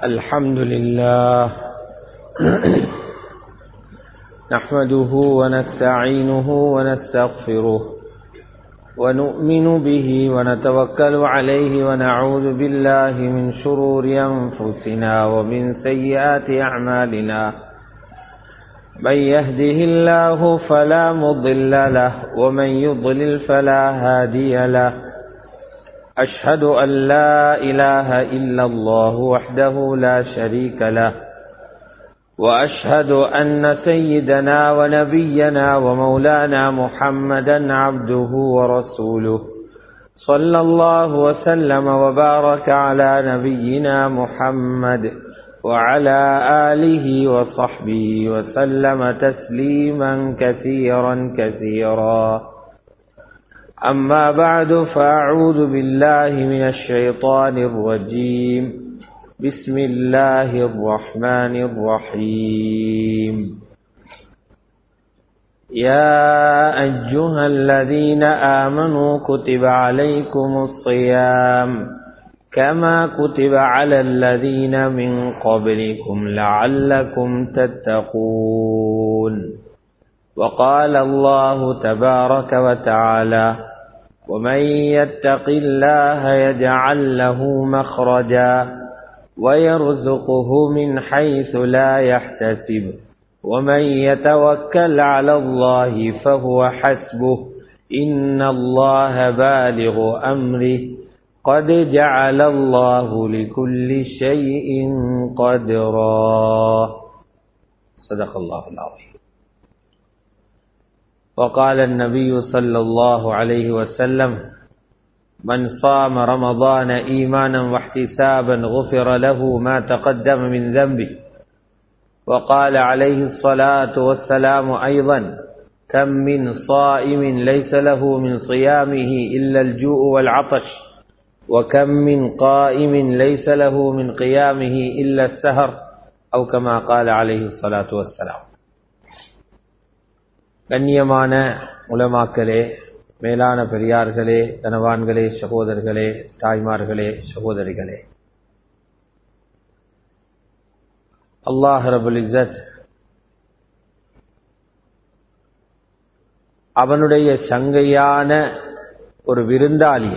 الحمد لله نحمده ونستعينه ونستغفره ونؤمن به ونتوكل عليه ونعوذ بالله من شرور أنفسنا ومن سيئات أعمالنا من يهده الله فلا مضل له ومن يضلل فلا هادي له أشهد أن لا إله إلا الله وحده لا شريك له وأشهد أن سيدنا ونبينا ومولانا محمدا عبده ورسوله صلى الله وسلم وبارك على نبينا محمد وعلى آله وصحبه وسلم تسليما كثيرا كثيرا أما بعد فأعوذ بالله من الشيطان الرجيم بسم الله الرحمن الرحيم يا أيها الذين آمنوا كتب عليكم الصيام كما كتب على الذين من قبلكم لعلكم تتقون وقال الله تبارك وتعالى ومن يتق الله يجعل له مخرجا ويرزقه من حيث لا يحتسب ومن يتوكل على الله فهو حسبه إن الله بالغ أمره قد جعل الله لكل شيء قدرا صدق الله العظيم وقال النبي صلى الله عليه وسلم من صام رمضان إيمانا واحتسابا غفر له ما تقدم من ذنبه وقال عليه الصلاة والسلام أيضا كم من صائم ليس له من صيامه إلا الجوع والعطش وكم من قائم ليس له من قيامه إلا السهر أو كما قال عليه الصلاة والسلام கண்ணியமான உலமாக்களே மேலான பெரியார்களே தனவான்களே சகோதரர்களே தாய்மார்களே சகோதரிகளே அல்லாஹ் ரபுல் இசத் அவனுடைய சங்கையான ஒரு விருந்தாளிய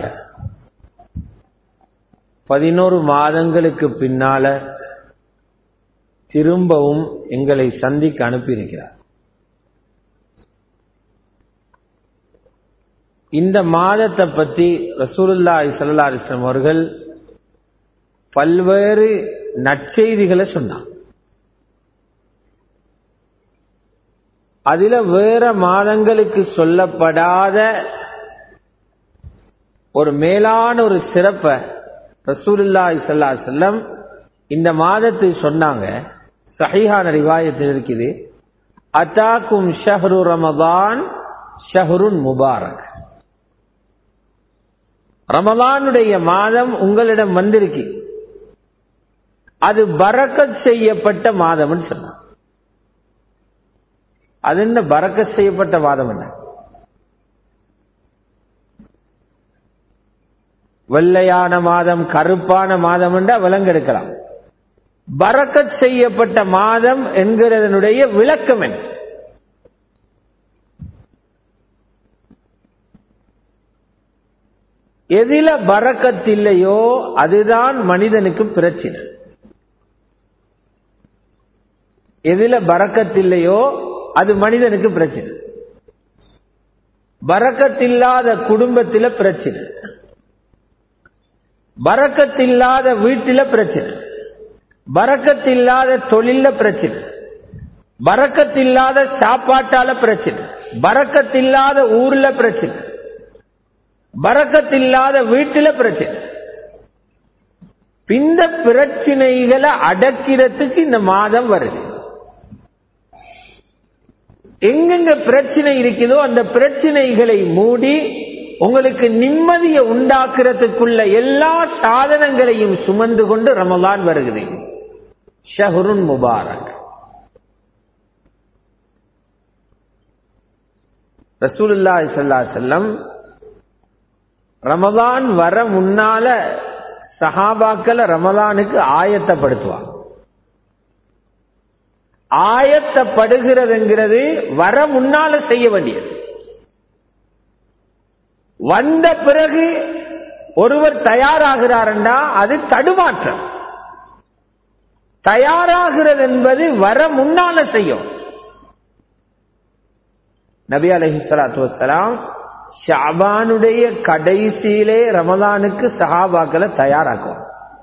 பதினோரு மாதங்களுக்கு பின்னால திரும்பவும் எங்களை சந்திக்க அனுப்பியிருக்கிறார் இந்த மாதத்தை பற்றி ரசூலுல்லா சல்லா அலிஸ்லாம் அவர்கள் பல்வேறு நற்செய்திகளை சொன்னாங்க அதுல வேற மாதங்களுக்கு சொல்லப்படாத ஒரு மேலான ஒரு சிறப்பை ரசூலுல்லா சல்லா செல்லம் இந்த மாதத்தை சொன்னாங்க சஹிஹான ரிவாயத்தில் இருக்குது அத்தாக்கும் ஷஹரு ரமதான் ஷஹருன் முபாரக் ரமலானுடைய மாதம் உங்களிடம் வந்திருக்கு அது பறக்கத் செய்யப்பட்ட மாதம் சொன்னான் அது என்ன பறக்கத் செய்யப்பட்ட மாதம் என்ன வெள்ளையான மாதம் கருப்பான மாதம் என்றா விலங்கெடுக்கலாம் பறக்கத் செய்யப்பட்ட மாதம் என்கிறதனுடைய விளக்கம் என்ன எதில பறக்கத்தில்லையோ அதுதான் மனிதனுக்கு பிரச்சனை எதில பறக்கத்தில்லையோ அது மனிதனுக்கு பிரச்சனை பறக்கத்தில்லாத குடும்பத்தில் பிரச்சனை பறக்கத்தில்லாத வீட்டில பிரச்சனை பறக்கத்தில்லாத தொழில பிரச்சனை பறக்கத்தில்லாத சாப்பாட்டால பிரச்சனை பறக்கத்தில்லாத ஊர்ல பிரச்சனை பறக்கத்தில்லாத வீட்டில பிரச்சனை இந்த பிரச்சனைகளை அடக்கிறதுக்கு இந்த மாதம் வருது எங்கெங்க பிரச்சனை இருக்குதோ அந்த பிரச்சனைகளை மூடி உங்களுக்கு நிம்மதியை உண்டாக்குறதுக்குள்ள எல்லா சாதனங்களையும் சுமந்து கொண்டு ரமலான் வருகிறது ஷஹருன் முபாரக் ரசூலுல்லாஹி ஸல்லல்லாஹு அலைஹி வஸல்லம் ரமதான் வர முன்னால சஹாபாக்களை ரமலானுக்கு ஆயத்தப்படுத்துவாங்க ஆயத்தப்படுகிறதுங்கிறது வர முன்னால செய்ய வேண்டியது வந்த பிறகு ஒருவர் தயாராகிறார்டா அது தடுமாற்றம் தயாராகிறது என்பது வர முன்னால செய்யும் நபி அலஹி சலாத்து வலாம் ஷாபானுடைய கடைசியிலே ரமலானுக்கு சஹாபாக்களை தயாராக்கும்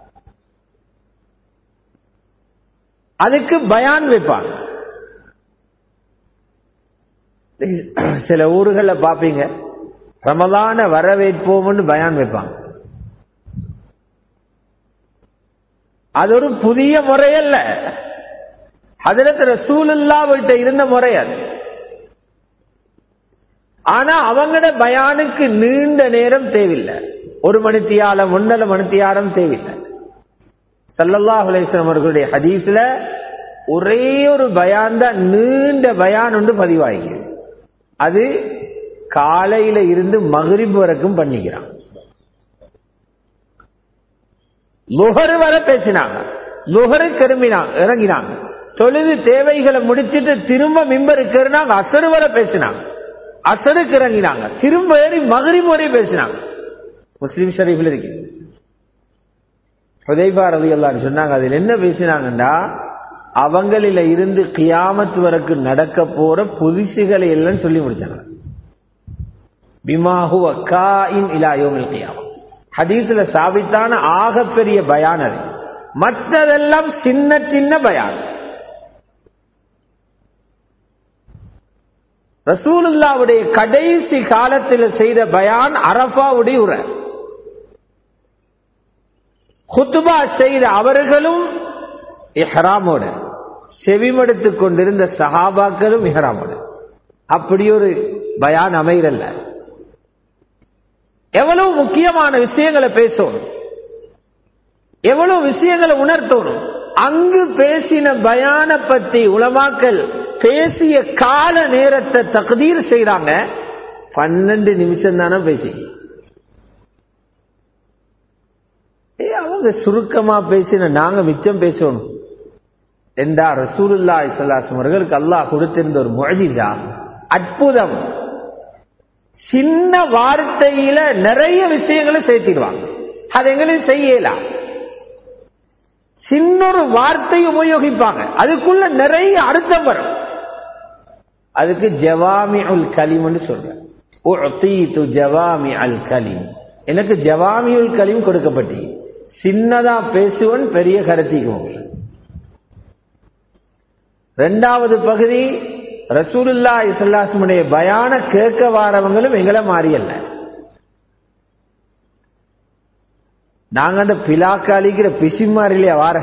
அதுக்கு பயான் வைப்பாங்க சில ஊர்களில் பார்ப்பீங்க ரமலான வரவேற்போம்னு பயான் வைப்பாங்க அது ஒரு புதிய முறையல்ல அதில் ரசூலுல்லாவிட்ட இருந்த முறை அது ஆனா அவங்களோட பயானுக்கு நீண்ட நேரம் தேவையில்லை ஒரு மணித்தியாலம் ஒன்றரை மணித்தியாலம் தேவையில்லை சல்லல்லா அலேஸ்வரம் அவர்களுடைய ஹதீஸ்ல ஒரே ஒரு பயான் தான் நீண்ட பயான் ஒன்று பதிவாகிறது அது காலையில இருந்து மகிரிப் வரைக்கும் பண்ணிக்கிறான் லுகர் வர பேசினாங்க லுகரு கிளம்பினாங்க இறங்கினாங்க தொழுது தேவைகளை முடிச்சிட்டு திரும்ப மிம்பருக்கு ஏறினாங்க அசரு வர பேசினாங்க அசருக்கு இறங்கினாங்க திரும்ப ஏறி மகரிப் வரை பேசினாங்க முஸ்லீம் ஷரீஃபில் இருக்கு உதய்பா ரவி எல்லாம் சொன்னாங்க அதில் என்ன பேசினாங்கன்னா அவங்களில இருந்து கியாமத்து வரைக்கும் நடக்க போற புதுசுகளை எல்லாம் சொல்லி முடிச்சாங்க பிமாஹு அக்காயின் இலாயோமில் கியாமம் ஹதீஸ்ல சாபித்தான ஆகப்பெரிய பயான் அது மற்றதெல்லாம் சின்ன சின்ன பயான் ரசூலுல்லாவுடைய கடைசி காலத்தில் செய்த பயான் அரபாவுடைய உரை குத்துபா செய்த அவர்களும் இஹ்ராமோட செவிமடுத்துக் கொண்டிருந்த சஹாபாக்களும் இஹ்ராமோட அப்படி ஒரு பயான் அமைரல்ல எவ்வளவு முக்கியமான விஷயங்களை பேசணும் எவ்வளவு விஷயங்களை உணர்த்தணும் அங்கு பேசின பயான பத்தி உலமாக்கல் பேசிய கால நேரத்தை தகுதீர் செய்யறாங்க பன்னெண்டு நிமிஷம் தானே பேசி ஏ அவங்க சுருக்கமா பேசின நாங்க மிச்சம் பேசணும் என்றா ரசூலுல்லா இஸ்லாசம் அவர்களுக்கு அல்லாஹ் கொடுத்திருந்த ஒரு மொழிதா அற்புதம் சின்ன வார்த்தையில நிறைய விஷயங்களை சேர்த்திடுவாங்க அது எங்களையும் செய்யலாம் சின்னொரு வார்த்தை உபயோகிப்பாங்க அதுக்குள்ள நிறைய அர்த்தம் வரும் அதுக்கு ஜவாமி உல் கலிம்னு சொல்றேன் ஜவாமி அல் கலீம் எனக்கு ஜவாமி உல் கலீம் கொடுக்கப்பட்டு சின்னதா பேசுவன் பெரிய கருத்திக்குவோம் ரெண்டாவது பகுதி ரசூலுல்லா இஸ்லாசமுடைய பயான கேட்க வாரவங்களும் எங்களை மாறியல்ல நாங்க அந்த பிலாக்கு அழிக்கிற பிசிமாரிலையா வார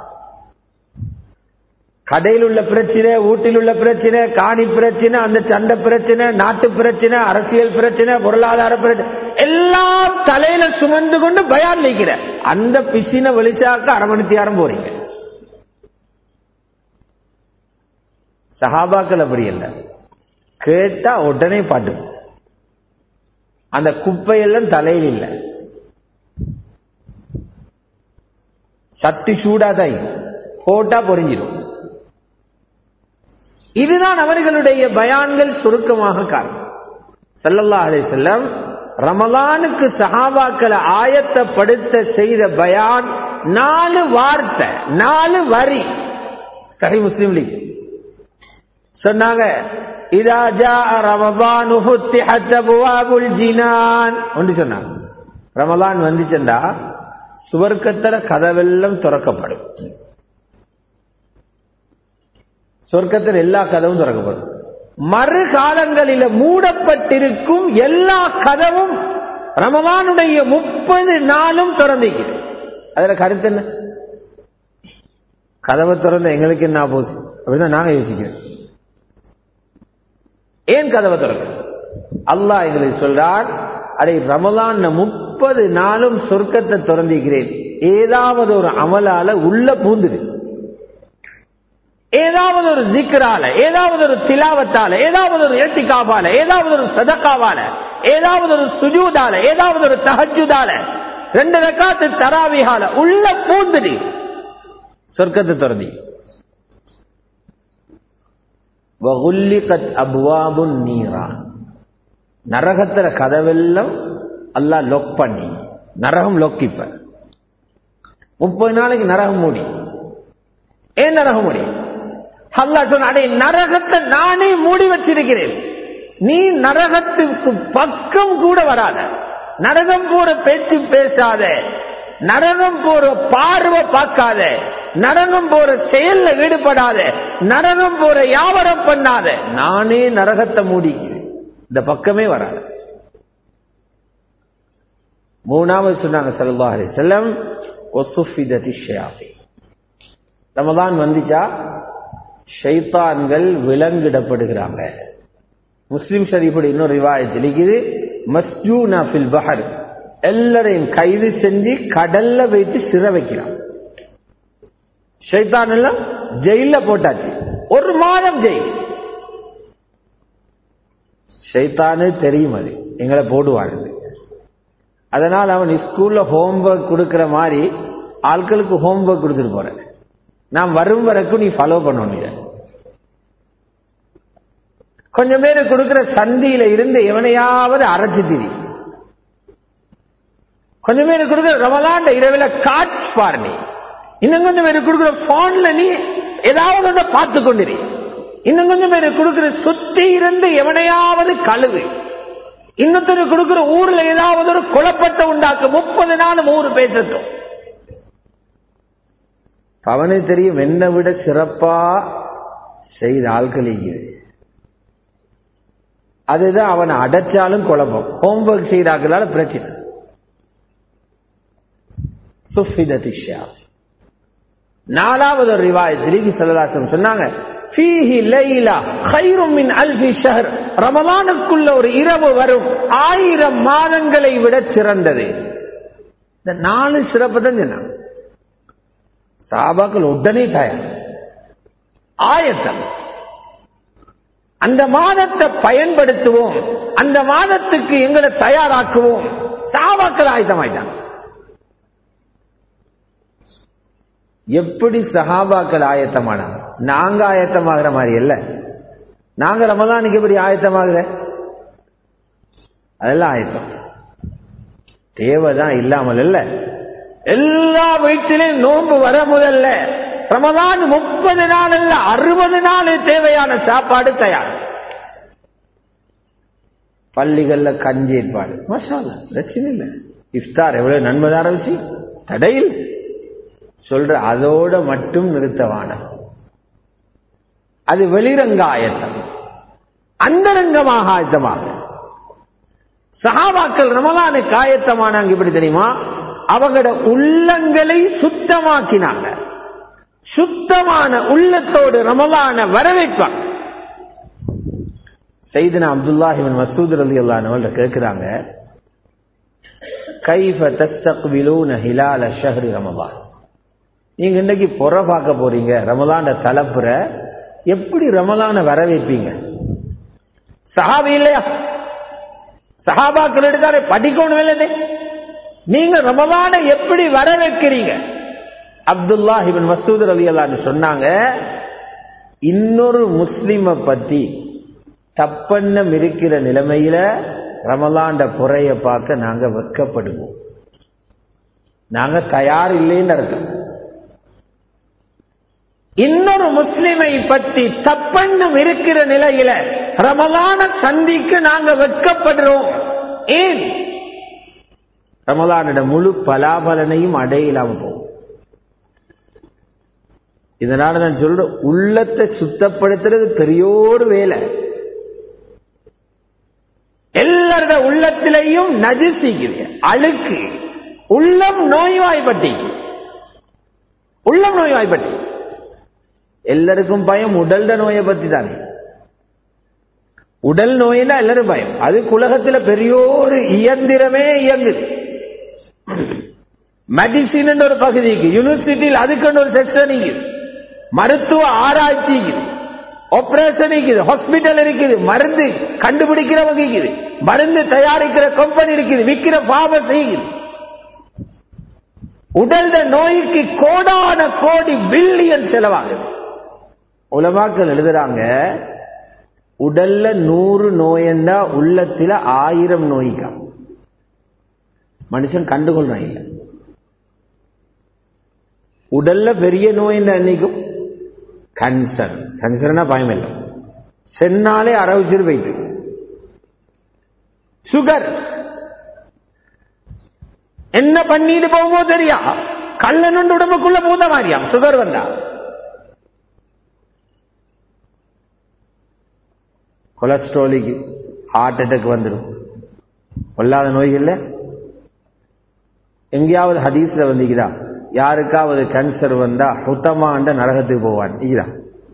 கடையில் உள்ள பிரச்சனை வீட்டில் உள்ள பிரச்சனை காணி பிரச்சனை அந்த சண்டை பிரச்சனை நாட்டு பிரச்சனை அரசியல் பிரச்சனை பொருளாதார பிரச்சனை எல்லாம் தலையில சுமந்து கொண்டு பயான் நிற்கிற அந்த பிசினை வெளிச்சாக்க அரை மணி தியாரம் போறீங்க சஹாபாக்கள் அப்படி இல்லை கேட்டா உடனே பாட்டு அந்த குப்பையெல்லாம் தலையில் இல்லை சட்டி சூடாதான் போட்டா பொறிஞ்சிடும் இதுதான் அவர்களுடைய பயான்கள் சுருக்கமாக காரணம் சல்லல்லா அலி செல்லம் ரமலானுக்கு சஹாபாக்களை ஆயத்தப்படுத்த செய்த பயான் நாலு வார்த்தை நாலு வரி சரி முஸ்லீம் லீக் சொன்னாங்க இதா ஜா ரமபான் ஃபுத்திஹத் அபுவாபுல் ஜினான் ஒன்று சொன்னாங்க ரமலான் வந்துச்சுண்டா சுவர்க்கத்துல கதவெல்லாம் திறக்கப்படும் சொர்க்கத்தில் எல்லா கதவும் திறக்கப்படும் மறு காலங்களில மூடப்பட்டிருக்கும் எல்லா கதவும் ரமலானுடைய முப்பது நாளும் திறந்திருக்கிறது அதுல கருத்து என்ன கதவை திறந்த எங்களுக்கு என்ன போகுது அப்படிதான் நாங்க யோசிக்கிறோம் ஏன் கதவை திறக்க அல்லாஹ் எங்களுக்கு சொல்றார் அதை ரமலான் முப்பது நாளும் சொர்க்கத்தை திறந்திருக்கிறேன் ஏதாவது ஒரு அமலால உள்ள பூந்துடு ஏதாவது ஒரு ஜிக்ரால ஏதாவது ஒரு திலாவத்தால ஏதாவது ஒரு ஏத்திகாவால ஏதாவது ஒரு சதக்காவால ஏதாவது ஒரு சுஜூதால ஏதாவது ஒரு தஹஜுதால ரெண்டு ரக்காத்து தராவிகால உள்ள பூந்துடு சொர்க்கத்தை திறந்தி அபுவாபு நீரா நரகத்துல கதவெல்லாம் அல்லாஹ் லொக் பண்ணி நரகம் லொக்கிப்ப முப்பது நாளைக்கு நரகம் மூடி ஏன் நரகம் மூடி அல்லா சொன்ன அடே நரகத்தை நானே மூடி வச்சிருக்கிறேன் நீ நரகத்துக்கு பக்கம் கூட வராத நரகம் போற பேச்சு பேசாத நரகம் போற பார்வை பார்க்காத நரகம் போற செயல்ல ஈடுபடாத நரகம் போற வியாபாரம் பண்ணாத நானே நரகத்தை மூடி இந்த பக்கமே வராத மூணாவது சொன்னாங்க செல்வாரி செல்லம் ரமதான் வந்துச்சா ஷைத்தான்கள் விலங்கிடப்படுகிறாங்க முஸ்லிம் ஷரீஃபுடைய இன்னொரு ரிவாயத்தில் இருக்குது மஸ்ஜூனா ஃபில் பஹர் எல்லாரையும் கைது செஞ்சு கடல்ல வைத்து சிற வைக்கிறான் ஷைத்தான் எல்லாம் ஜெயில போட்டாச்சு ஒரு மாதம் ஜெயில் ஷைத்தானு தெரியும் அது எங்களை போடுவாங்க அதனால் அவன் ஸ்கூல்ல ஹோம்ஒர்க் கொடுக்கிற மாதிரி ஆட்களுக்கு ஹோம்ஒர்க் கொடுத்துட்டு போறேன் நான் வரும் வரைக்கும் நீ ஃபாலோ பண்ணணும் கொஞ்சம் பேர் கொடுக்கிற சந்தியில இருந்து எவனையாவது அரைச்சு திரி கொஞ்சம் பேர் கொடுக்கிற ரமலாண்ட இரவுல காட்ச் பாரு நீ இன்னும் கொஞ்சம் பேர் கொடுக்கிற போன்ல நீ ஏதாவது ஒன்றை பார்த்து கொண்டிரு இன்னும் கொஞ்சம் பேர் கொடுக்கிற சுத்தி இருந்து எவனையாவது கழுவு இன்னொருத்தர் கொடுக்கிற ஊர்ல ஏதாவது ஒரு குழப்பத்தை உண்டாக்க முப்பது நாள் ஊர் பேசட்டும் அவனுக்கு தெரியும் என்னை விட சிறப்பா செய்த ஆட்கள் அதுதான் அவனை அடைச்சாலும் குழப்பம் ஹோம்ஒர்க் செய்தாக்களால பிரச்சனை நாலாவது ஒரு ரிவாய் திரிகி செல்லதாசம் சொன்னாங்க ரமலானுக்குள்ள ஒரு இரவு வரும் ஆயிரம் மாதங்களை விட சிறந்தது இந்த நாலு சிறப்பு தான் சொன்னாங்க சாபாக்கள் உடனே தயார் ஆயத்தம் அந்த மாதத்தை பயன்படுத்துவோம் அந்த மாதத்துக்கு எங்களை தயாராக்குவோம் சாபாக்கள் ஆயத்தமாயிட்டாங்க எப்படி சஹாபாக்கள் ஆயத்தமானாங்க நாங்க ஆயத்தமாகிற மாதிரி இல்ல நாங்க ரமதானுக்கு எப்படி ஆயத்தமாகல அதெல்லாம் ஆயத்தம் தேவைதான் இல்லாமல் இல்ல எல்லா வீட்டிலையும் நோன்பு வர முதல்ல ரமதான் முப்பது நாள் அல்ல அறுபது நாள் தேவையான சாப்பாடு தயார் பள்ளிகள்ல கஞ்சி ஏற்பாடு மசாலா பிரச்சனை இல்லை இஃப்தார் எவ்வளவு நன்மைதார விஷயம் தடையில் சொல்ற அதோட மட்டும் நிறுத்தவான அது வெளிரங்க ஆயத்தம் அந்தரங்கமாக ஆயத்தமாக சகாபாக்கள் ரமலானுக்கு ஆயத்தமானாங்க இப்படி தெரியுமா அவங்களோட உள்ளங்களை சுத்தமாக்கினாங்க சுத்தமான உள்ளத்தோடு ரமலான வரவேற்பாங்க செய்தனா அப்துல்லாஹிவன் மசூத் அலி அல்லானவல்ல கேட்கிறாங்க கைஃப தஸ்தக்பிலூன ஹிலால ஷஹ்ரி ரமலான் நீங்க இன்னைக்கு புற பார்க்க போறீங்க ரமலான தலப்புற எப்படி ரமலான வரவேற்பீங்க சஹாபி இல்லையா சஹாபாக்கள் எடுத்தாலே படிக்கணும் இல்லையே நீங்க ரமலான எப்படி வரவேற்கிறீங்க அப்துல்லாஹிபின் மசூத் அலி அல்லான்னு சொன்னாங்க இன்னொரு முஸ்லிம பத்தி தப்பண்ணம் இருக்கிற நிலைமையில ரமலாண்ட புறைய பார்க்க நாங்க வெட்கப்படுவோம் நாங்க தயார் இல்லைன்னு அர்த்தம் இன்னொரு முஸ்லிமை பற்றி தப்பண்ணம் இருக்கிற நிலையில ரமலான சந்திக்கு நாங்க வெட்கப்படுறோம் ஏன் ரமலானோட முழு பலாபலனையும் அடையிலாம போகும் இதனால நான் சொல்றேன் உள்ளத்தை சுத்தப்படுத்துறது பெரியோரு வேலை எல்லாரோட உள்ளத்திலையும் நஜிசிக்குது அழுக்கு உள்ளம் நோய்வாய்ப்பட்டி உள்ளம் நோய்வாய்ப்பட்டி எல்லாருக்கும் பயம் உடல்ட நோயை பத்தி தானே உடல் நோயினா எல்லாரும் பயம் அது உலகத்துல பெரியோரு இயந்திரமே இயங்குது மெடிசின் ஒரு பகுதிக்கு யூனிவர்சிட்டியில் அதுக்கு ஒரு செக்ஷன் மருத்துவ ஆராய்ச்சி ஆபரேஷன் இருக்குது ஹாஸ்பிட்டல் இருக்குது மருந்து கண்டுபிடிக்கிறவங்க இருக்குது மருந்து தயாரிக்கிற கம்பெனி இருக்குது விற்கிற பாபம் செய்யுது உடல்ல நோய்க்கு கோடான கோடி பில்லியன் செலவாகுது உலமாக்கள் எழுதுறாங்க உடல்ல நூறு நோயண்டா உள்ளத்துல ஆயிரம் நோய்க்கா மனுஷன் கண்டுகொள்றான் இல்ல உடல்ல பெரிய நோய் அன்னைக்கும் கேன்சர் கேன்சர்னா பயம் இல்லை சென்னாலே அரவிச்சிரு போயிட்டு சுகர் என்ன பண்ணிட்டு போகுமோ தெரியா கல்லன் உடம்புக்குள்ள பூத மாதிரியாம் சுகர் வந்தா கொலஸ்ட்ராலிக்கு ஹார்ட் அட்டாக் வந்துடும் கொல்லாத நோய்கள்ல எங்கேயாவது ஹதீஸ்ல வந்தீங்களா யாருக்காவது கேன்சர் வந்தா சுத்தமாண்ட நரகத்துக்கு போவான் ஈரா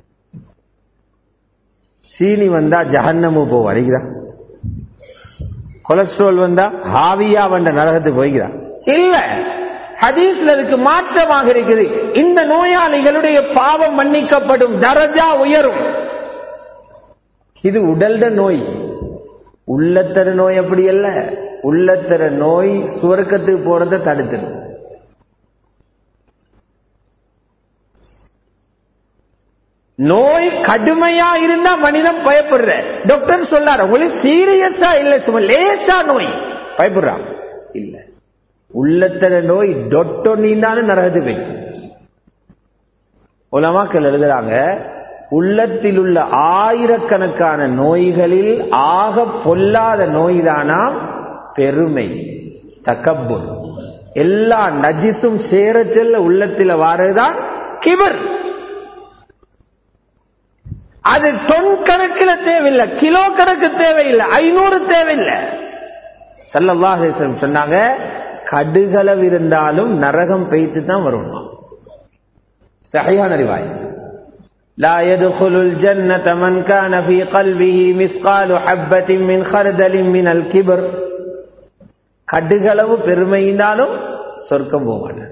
சீனி வந்தா ஜஹன்னமு போவான் ஈரா கொலஸ்ட்ரால் வந்தா ஹாவியா வந்த நரகத்துக்கு போய்கிறான் இல்ல ஹதீஸ்ல இதுக்கு மாற்றமாக இருக்குது இந்த நோயாளிகளுடைய பாவம் மன்னிக்கப்படும் தரஜா உயரும் இது உடல்ட நோய் உள்ளத்தர நோய் அப்படி அல்ல உள்ளத்தர நோய் சுவர்க்கத்துக்கு போறதை தடுத்துடும் நோய் கடுமையா இருந்தா மனிதன் பயப்படுற டாக்டர் சொல்லாரு உங்களுக்கு சீரியஸா இல்ல சும்மா லேசா நோய் பயப்படுறான் இல்ல உள்ளத்தர நோய் டொட்டோ நீந்தாலும் நரகத்து போய் உலமாக்கள் எழுதுறாங்க உள்ளத்தில் உள்ள ஆயிரக்கணக்கான நோய்களில் ஆக பொல்லாத நோய்தானா பெருமை தக்கப்பு எல்லா நஜிசும் சேர செல்ல உள்ளத்தில் வாரதுதான் கிபர் அது தொன் கணக்கில் தேவையில்லை கிலோ கணக்கு தேவையில்லை ஐநூறு தேவையில்லை சல்லல்லாஹு சொன்னாங்க கடுகளவு இருந்தாலும் நரகம் பெய்த்து தான் வரணும் சகையான அறிவாய் لا يدخل الجنة من كان في قلبه مثقال حبة من خردل من الكبر கடுகளவு பெருமையினாலும் சொர்க்கம் போக மாட்டார்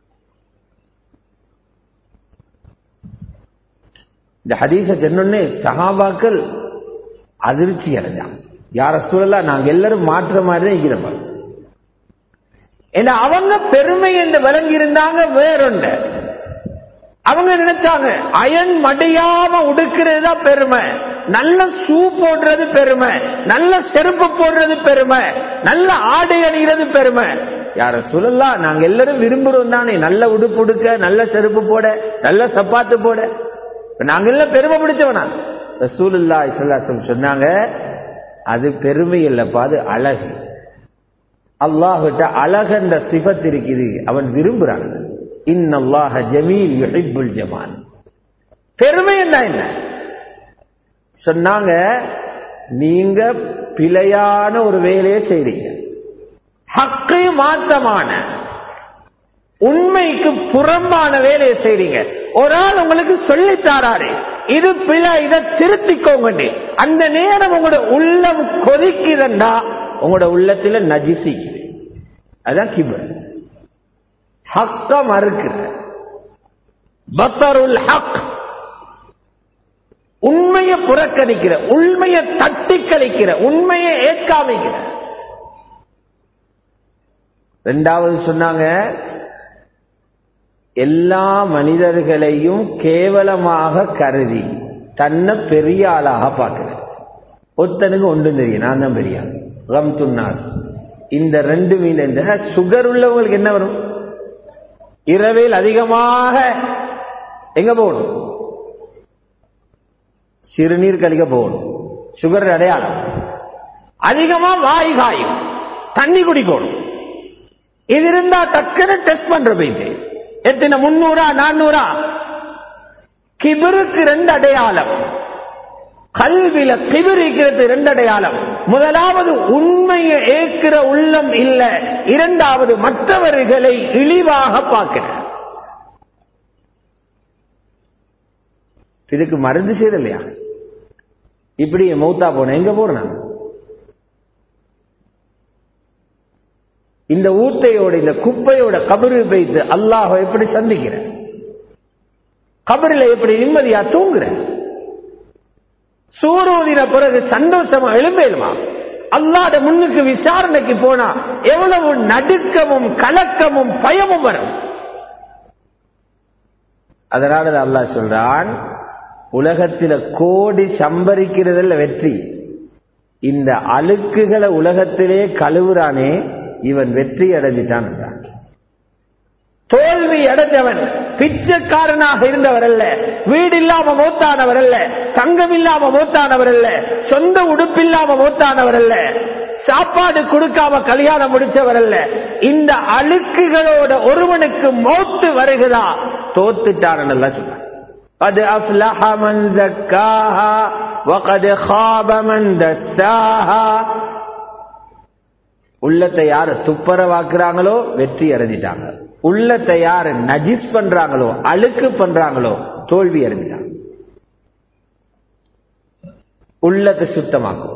இந்த ஹதீச சொன்னே சகாபாக்கள் அதிர்ச்சி அடைஞ்சாங்க யார சூழலா நாங்க எல்லாரும் மாற்ற மாதிரி தான் இருக்கிறப்ப ஏன்னா அவங்க பெருமை என்று விளங்கி இருந்தாங்க வேறொண்ட அவங்க நினைச்சாங்க அயன் மடியாம உடுக்கிறது தான் பெருமை நல்ல ஷூ போடுறது பெருமை நல்ல செருப்பு போடுறது பெருமை நல்ல ஆடை அணிகிறது பெருமை யார சொல்லலாம் நாங்க எல்லாரும் விரும்புறோம் தானே நல்ல உடுப்பு உடுக்க நல்ல செருப்பு போட நல்ல சப்பாத்து போட நாங்க எல்லாம் பெருமை பிடிச்சவனா ரசூலுல்லா இஸ்லாசம் சொன்னாங்க அது பெருமை இல்லப்பா அது அழகு அல்லாஹிட்ட அழகன்ற சிபத் இருக்குது அவன் விரும்புறான் இன்னல்லாஹ ஜமீல் யுஹிப்புல் ஜமான் பெருமை என்ன என்ன சொன்னாங்க நீங்க பிழையான ஒரு வேலையை செய்றீங்க ஹக்கு மாத்தமான உண்மைக்கு புறம்பான வேலையை செய்றீங்க ஒரு ஆள் உங்களுக்கு சொல்லி தாராரு இது பிழை இதை திருத்திக்கோங்க அந்த நேரம் உங்களோட உள்ளம் கொதிக்குதுண்டா உங்களோட உள்ளத்துல நஜிசிக்குது அதான் கிபர் ஹக்க மறுக்கிற பத்தருல் ஹக் உண்மையை புறக்கணிக்கிற உண்மையை தட்டி கழிக்கிற உண்மையை ஏற்காமிக்கிற ரெண்டாவது சொன்னாங்க எல்லா மனிதர்களையும் கேவலமாக கருதி தன்னை பெரிய ஆளாக பார்க்கிற ஒருத்தனுக்கு ஒன்றும் தெரியும் நான் தான் பெரிய ஆள் ரம் துன்னார் இந்த ரெண்டு மீன் என்ற சுகர் உள்ளவங்களுக்கு என்ன வரும் இரவில் அதிகமாக எங்க போகணும் சிறுநீர் கழிக்க போகணும் சுகர் அடையாளம் அதிகமா வாய் காயும் தண்ணி குடிக்கணும் இது இருந்தா டக்குன்னு டெஸ்ட் பண்ற போயிட்டு எத்தனை முன்னூறா நானூறா கிபிருக்கு ரெண்டு அடையாளம் கல்வில கிபிரிக்கிறது ரெண்டு அடையாளம் முதலாவது உண்மையை ஏற்கிற உள்ளம் இல்ல இரண்டாவது மற்றவர்களை இழிவாக பார்க்கிற இதுக்கு மருந்து செய்த இல்லையா இப்படி மௌத்தா போன எங்க போறேன் இந்த ஊத்தையோட இந்த குப்பையோட கபரு வைத்து அல்லாஹ் எப்படி சந்திக்கிற கபரில் எப்படி நிம்மதியா தூங்குற சூரோதின பிறகு சந்தோஷமா எழும்பேலுமா அல்லாத முன்னுக்கு விசாரணைக்கு போனா எவ்வளவு நடுக்கமும் கலக்கமும் பயமும் வரும் அதனால அல்லாஹ் சொல்றான் உலகத்தில கோடி சம்பரிக்கிறதுல வெற்றி இந்த அழுக்குகளை உலகத்திலே கழுவுறானே இவன் வெற்றி அடைஞ்சிட்டான் என்றான். தோல்வி அடைஞ்சவன் பிச்சைக்காரனாக இருந்தவர் அல்ல வீடு இல்லாம மூத்தானவர் அல்ல தங்கம் இல்லாம மூத்தானவர் அல்ல சொந்த உடுப்பில்லாம மூத்தானவர் அல்ல சாப்பாடு கொடுக்காம கல்யாணம் முடிச்சவர் அல்ல இந்த அழுக்குகளோட ஒருவனுக்கு மௌத்து வருகிறா தோத்துட்டான் எல்லாம் சொல்றான் قد أفلح من زكاها وقد خاب من دساها உள்ளத்தை யாரு துப்பரவாக்குறாங்களோ வெற்றி அடைஞ்சிட்டாங்க உள்ளத்தை யாரு நஜிஸ் பண்றாங்களோ அழுக்கு பண்றாங்களோ தோல்வி அடைஞ்சிட்டாங்க உள்ளத்தை சுத்தமாக்கும்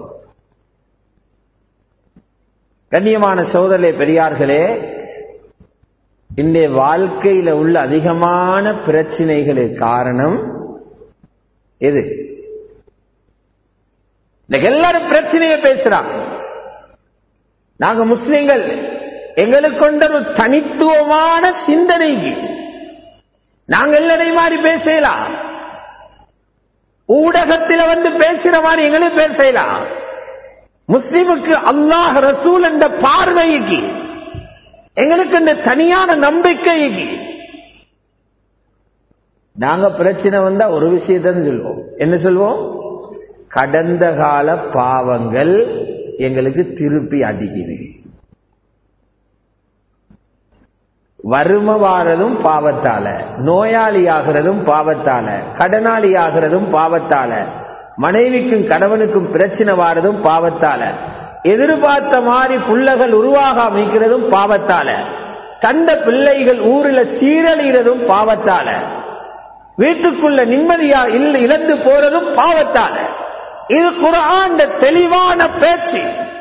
கண்ணியமான சோதரே பெரியார்களே இன்றைய வாழ்க்கையில உள்ள அதிகமான பிரச்சனைகளுக்கு காரணம் எது இன்னைக்கு எல்லாரும் பிரச்சனையை பேசுறாங்க நாங்க முஸ்லிம்கள் எங்களுக்கு கொண்ட ஒரு தனித்துவமான சிந்தனைக்கு நாங்க எல்லாரையும் மாதிரி பேசலாம் ஊடகத்தில் வந்து பேசுற மாதிரி எங்களுக்கு பேசலாம் முஸ்லிமுக்கு அல்லாஹ் ரசூல் என்ற பார்வைக்கு எங்களுக்கு இந்த தனியான நம்பிக்கைக்கு நாங்க பிரச்சனை வந்தா ஒரு விஷயத்தான் சொல்லுவோம் என்ன சொல்லுவோம் கடந்த கால பாவங்கள் எங்களுக்கு திருப்பி அடிக்குது வறுமை வாரதும் பாவத்தால நோயாளி ஆகிறதும் பாவத்தால கடனாளி ஆகிறதும் பாவத்தால மனைவிக்கும் கணவனுக்கும் பிரச்சனை வாரதும் பாவத்தால எதிர்பார்த்த மாதிரி புள்ளகள் உருவாக அமைக்கிறதும் பாவத்தால கண்ட பிள்ளைகள் ஊரில் சீரழிகிறதும் பாவத்தால வீட்டுக்குள்ள நிம்மதியா இல்ல இழந்து போறதும் பாவத்தால இது குரான் தெளிவான பேச்சு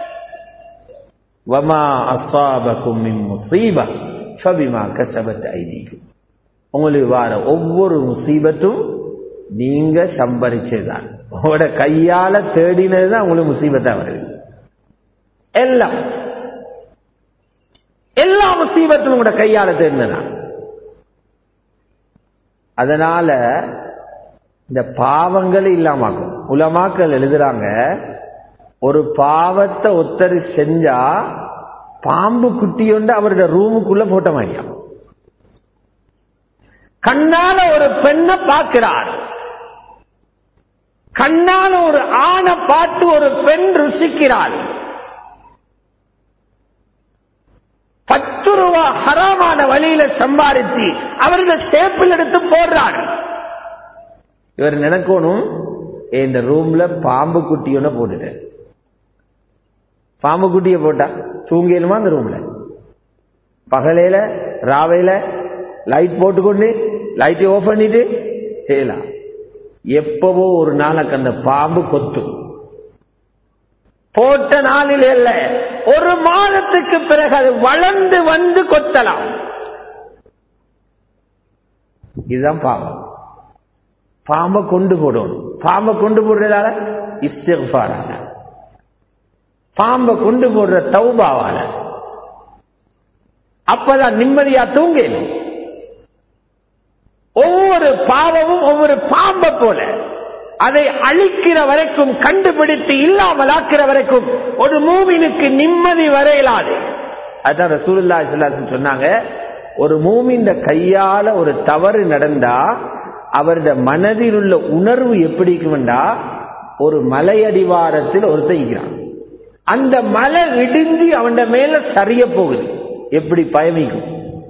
வமா அசாபக்கும் மின் முசீபா ஃபபிமா கசபத் ஐதீகும் உங்களுக்கு வார ஒவ்வொரு முசீபத்தும் நீங்க சம்பரிச்சதுதான் உங்களோட கையால தேடினதுதான் உங்களுக்கு முசீபத்தா வருது எல்லாம் எல்லா முசீபத்தும் உங்களோட கையால தேடினதான் அதனால இந்த பாவங்களை இல்லாமாக்கும் உலமாக்கள் எழுதுறாங்க ஒரு பாவத்தை ஒத்தரு செஞ்சா பாம்பு குட்டி ஒன்று அவருடைய ரூமுக்குள்ள போட்ட மாதிரியா கண்ணால ஒரு பெண்ணை பார்க்கிறார் கண்ணால ஒரு ஆணை பார்த்து ஒரு பெண் ருசிக்கிறாள் பத்து ரூபா ஹராமான வழியில சம்பாதிச்சு அவர்கள் சேப்பில் எடுத்து போடுறார் இவர் நினைக்கணும் இந்த ரூம்ல பாம்பு குட்டியோட போட்டுட்டேன் பாம்பு குட்டியை போட்டா தூங்கிடுமா அந்த ரூம்ல பகலையில ராவையில லைட் போட்டுக்கொண்டு லைட்டை ஓஃப் பண்ணிட்டு செய்யலாம் எப்பவோ ஒரு நாளைக்கு அந்த பாம்பு கொத்தும் போட்ட நாளில் இல்ல ஒரு மாதத்துக்கு பிறகு அது வளர்ந்து வந்து கொத்தலாம் இதுதான் பாவம் பாம்பை கொண்டு போடணும் பாம்பை கொண்டு போடுறதால இஸ்திஃபாரால பாம்பை கொண்டு போடுற தௌபாவால அப்பதான் நிம்மதியா தூங்கணும் ஒவ்வொரு பாவமும் ஒவ்வொரு பாம்பை போல அதை அழிக்கிற வரைக்கும் கண்டுபிடித்து இல்லாமல் ஆக்கிற வரைக்கும் ஒரு மூமினுக்கு நிம்மதி வரையலாது அதான் ரசூலுல்லா சொன்னாங்க ஒரு மூமின் கையால ஒரு தவறு நடந்தா அவருடைய மனதில் உள்ள உணர்வு எப்படி இருக்கும்டா ஒரு மலை அடிவாரத்தில் ஒருத்தன் அந்த மலை இடிஞ்சு அவன் மேல சரிய போகுது எப்படி பயமிக்கும்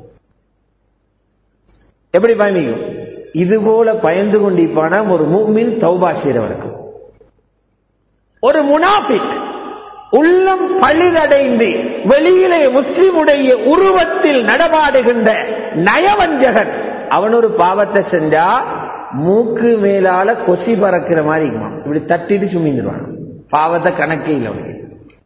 எப்படி பயமிக்கும் இது போல பயந்து கொண்டிருப்பான ஒரு மூமின் தௌபா செய்கிறவனுக்கும் ஒரு முனாபிக் உள்ளம் பழிதடைந்து வெளியிலே முஸ்லிமுடைய உருவத்தில் நடமாடுகின்ற நயவஞ்சகன் அவன் ஒரு பாவத்தை செஞ்சா மூக்கு மேலால கொசி பறக்கிற மாதிரி இருக்குமா இப்படி தட்டிட்டு சுமிந்துருவான் பாவத்தை கணக்கே இல்லை அவனுக்கு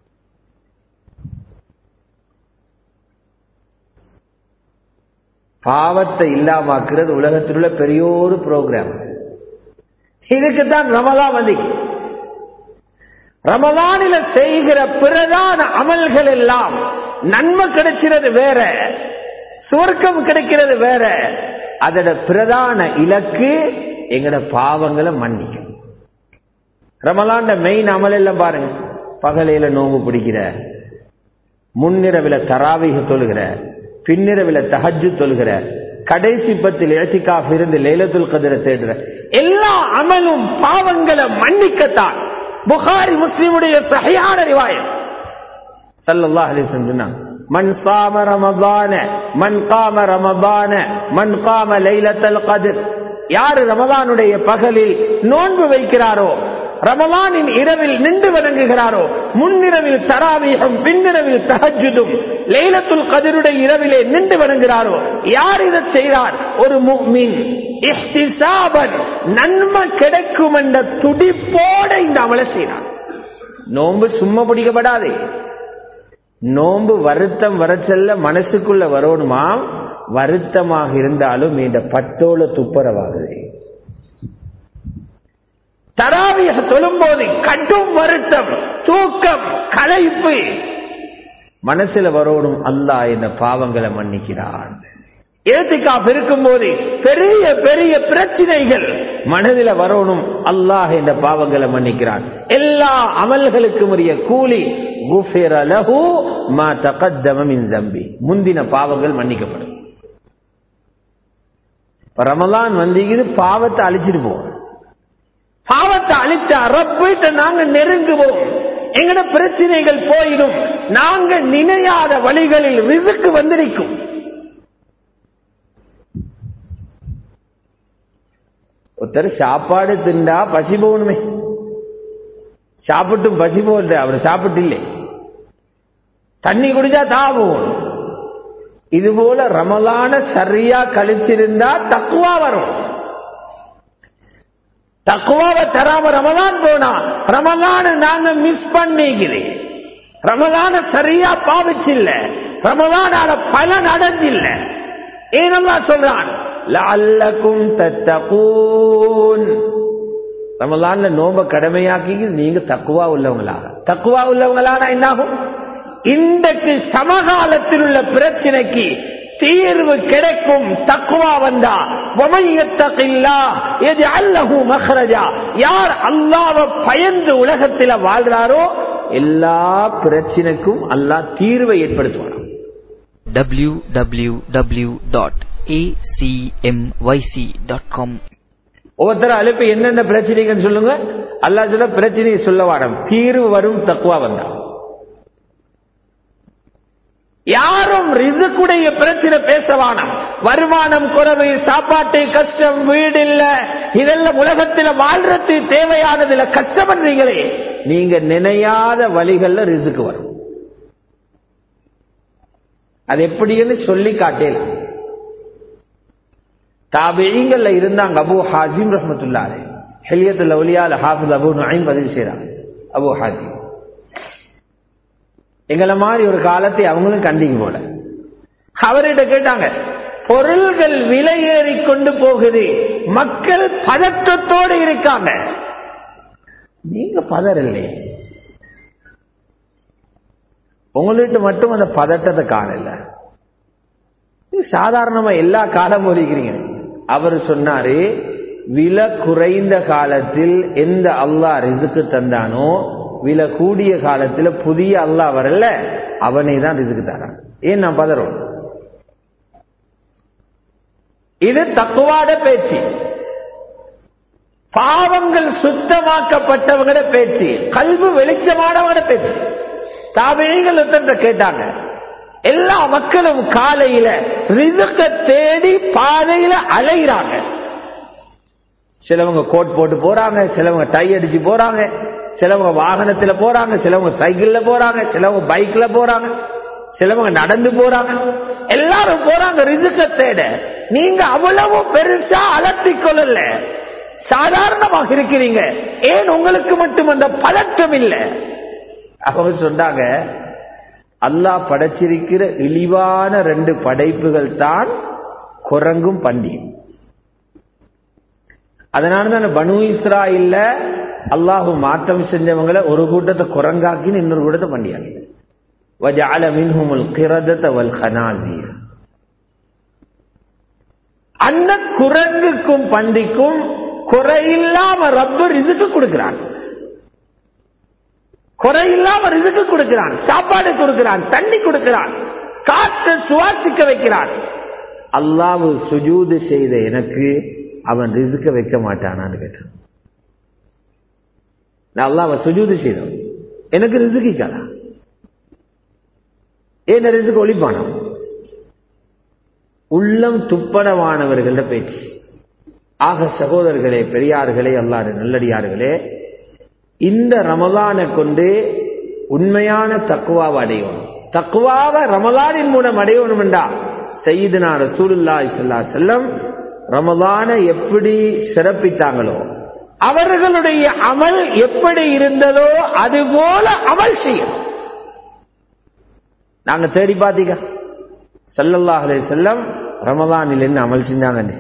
பாவத்தை இல்லாமாக்குறது உலகத்தில் உள்ள பெரிய ஒரு ப்ரோக்ராம் இதுக்கு தான் ரமலா வந்து ரமலானில செய்கிற பிரதான அமல்கள் எல்லாம் நன்மை கிடைக்கிறது வேற சுவர்க்கம் கிடைக்கிறது வேற அதோட பிரதான இலக்கு எங்கட பாவங்களை மன்னிக்கும் ரமலான் மெயின் அமல் எல்லாம் பாருங்க பகலையில நோம்பு பிடிக்கிற முன்னிரவில தராவிக தொழுகிற பின்னிரவில தஹஜ்ஜு தொழுகிற கடைசி பத்தில் இழத்திக்காக இருந்து லைலத்துல் கதிர தேடுற எல்லா அமலும் பாவங்களை மன்னிக்கத்தான் புகாரி முஸ்லிமுடைய சகையான ரிவாயம் சல்லல்லாஹு அலைஹி வஸல்லம் சொன்னாங்க மன் காம ரமதான மன் காம ரமதான மன் காம லைலத்தல் கதிர் யாரு ரமதானுடைய பகலில் நோன்பு வைக்கிறாரோ ரமலானின் இரவில் நின்று வணங்குகிறாரோ முன்னிரவில் தராவீகம் பின்னிரவில் தஹஜுதும் லைலத்துல் கதிருடைய இரவிலே நின்று வணங்குகிறாரோ யார் இதை செய்கிறார் ஒரு முக்மின் இஹ்திசாபன் நன்மை கிடைக்கும் என்ற துடிப்போட இந்த அமலை செய்கிறார் நோன்பு சும்மா பிடிக்கப்படாது நோன்பு வருத்தம் வரச்சல்ல மனசுக்குள்ள வரணுமா வருத்தமாக இருந்தாலும் இந்த பட்டோல துப்புரவாகுது தராவிய சொல்லும்போது கடும் வருத்தம் தூக்கம் களைப்பு மனசுல வரணும் அல்லாஹ் இந்த பாவங்களை மன்னிக்கிறான் எழுத்துக்காப் இருக்கும்போது பெரிய பெரிய பிரச்சனைகள் மனதில் வரணும் அல்லாஹ் இந்த பாவங்களை மன்னிக்கிறான் எல்லா அமல்களுக்கும் உரிய கூலி தம்பி முந்தின பாவங்கள் மன்னிக்கப்படும் ரமலான் வந்தீங்க பாவத்தை அழிச்சிட்டு போவோம் பாவத்தை அழித்த ரப்பிட்ட நாங்க நெருங்குவோம் எங்கட பிரச்சனைகள் போயிடும் நாங்க நினையாத வழிகளில் ரிசுக்கு வந்திருக்கும் ஒருத்தர் சாப்பாடு திண்டா பசி போகணுமே சாப்பிட்டும் பசி போகல அவர் சாப்பிட்டு இல்லை தண்ணி குடிச்சா தா போகணும் இது போல ரமலான சரியா கழிச்சிருந்தா தக்குவா வரும் தக்குவாவை தராம ரமலான் போனா ரமலான நாங்க மிஸ் பண்ணிக்கிறேன் ரமலான சரியா பாவிச்சில்ல ரமலானால பலன் அடைஞ்சில்ல ஏனெல்லாம் சொல்றான் லஅல்லக்கும் தத்தகூன் ரமலான்ல நோம்ப கடமையாக்கி நீங்க தக்குவா உள்ளவங்களாக தக்குவா உள்ளவங்களான என்னாகும் இன்றைக்கு சமகாலத்தில் உள்ள பிரச்சனைக்கு தீர்வு கிடைக்கும் தக்குவா வந்தா எது அல்லஹு மஹரஜா யார் அல்லாவ பயந்து உலகத்தில் வாழ்றாரோ எல்லா பிரச்சனைக்கும் அல்லாஹ் தீர்வை ஏற்படுத்துவார் www.acmyc.com ஒவ்வொருத்தரும் அழுப்பு என்னென்ன பிரச்சனைகள் சொல்லுங்க அல்லா சொல்ல பிரச்சனையை சொல்ல வாரம் தீர்வு வரும் தக்குவா வந்தா யாரும் ரிசுக்குடைய பிரச்சனை பேசவானம் வருமானம் குறைவு சாப்பாட்டு கஷ்டம் வீடு இல்ல இதெல்லாம் உலகத்தில் வாழ்றது தேவையானது இல்ல கஷ்டப்படுறீங்களே நீங்க நினையாத வழிகள்ல ரிசுக்கு வரும் அது எப்படின்னு சொல்லி காட்டேலாம் தாபியங்கள்ல இருந்தாங்க அபு ஹாஜிம் ரஹமத்துல்லாரு ஹெலியத்துல ஒலியால் ஹாஃபிஸ் அபு நுழையும் பதிவு செய்யறாங்க அபு ஹாஜிம் எங்களை மாதிரி ஒரு காலத்தை அவங்களும் கண்டிங்க போல அவர்கிட்ட கேட்டாங்க பொருள்கள் விலையேறி கொண்டு போகுது மக்கள் பதற்றத்தோடு இருக்காங்க நீங்க பதற இல்லையே உங்கள்கிட்ட மட்டும் அந்த பதட்டத்தை காணல சாதாரணமா எல்லா காலமும் இருக்கிறீங்க அவர் சொன்னாரு விலை குறைந்த காலத்தில் எந்த அல்லாஹ் ரிசுக்கு தந்தானோ விலை கூடிய காலத்தில் புதிய அல்லாஹ் வரல அவனே தான் ரிசுக்கு தரான் ஏன் நான் பதறோம் இது தக்குவாட பேச்சு பாவங்கள் சுத்தமாக்கப்பட்டவங்களோட பேச்சு கல்வி வெளிச்சமானவங்களோட பேச்சு தாபிகள் ஒருத்தர் கேட்டாங்க எல்லா மக்களும் காலையில ரிசுக்க தேடி பாதையில அலைகிறாங்க சிலவங்க கோட் போட்டு போறாங்க சிலவங்க டை அடிச்சு போறாங்க சிலவங்க வாகனத்துல போறாங்க சிலவங்க சைக்கிள்ல போறாங்க சிலவங்க பைக்ல போறாங்க சிலவங்க நடந்து போறாங்க எல்லாரும் போறாங்க ரிசுக்க தேட நீங்க அவ்வளவு பெருசா அலட்டி கொள்ளல சாதாரணமாக இருக்கிறீங்க ஏன் உங்களுக்கு மட்டும் அந்த பதட்டம் இல்லை அவங்க சொன்னாங்க அல்லாஹ் படைச்சிருக்கிற இழிவான ரெண்டு படைப்புகள் தான் குரங்கும் பண்டியும் அதனால தான் பனு இஸ்ராயில்ல அல்லாஹு மாற்றம் செஞ்சவங்களை ஒரு கூட்டத்தை குரங்காக்கின்னு இன்னொரு கூட்டத்தை பண்ணியாங்க وَجَعَلَ مِنْهُمُ الْقِرَدَةَ وَالْخَنَازِيرَ அந்த குரங்குக்கும் பண்டிக்கும் குறையில்லாம ரப்பு ரிசுக்கு கொடுக்கிறான் குறையில்லாம ரிசுக்கு கொடுக்கிறான் சாப்பாடு கொடுக்கிறான் தண்ணி கொடுக்கிறான் காற்று சுவாசிக்க வைக்கிறான் அல்லாவு சுஜூது செய்த எனக்கு அவன் ரிசுக்க வைக்க மாட்டானான்னு கேட்டான் நான் அல்லாஹ் சுஜூது செய்தவன் எனக்கு ரிசுக்கிக்காதா ஏன் ரிசுக்கு ஒளிப்பானா உள்ளம் துப்பனமானவர்கள பேச்சு ஆக சகோதரர்களே பெரியார்களே அல்லாத நல்லடியார்களே இந்த ரமலானை கொண்டு உண்மையான தக்குவாவை அடையணும் தக்குவாவை ரமலானின் மூலம் அடையணும் என்றா செய்யுதுனா ரசூலுல்லா இஸ்லா செல்லம் ரமலானை எப்படி சிறப்பித்தாங்களோ அவர்களுடைய அமல் எப்படி இருந்ததோ அதுபோல அமல் செய்யணும் நாங்க தேடி பார்த்தீங்க சல்லல்லாஹ் அலைஹி செல்லம் ரமலானில் என்ன அமல் செஞ்சாங்க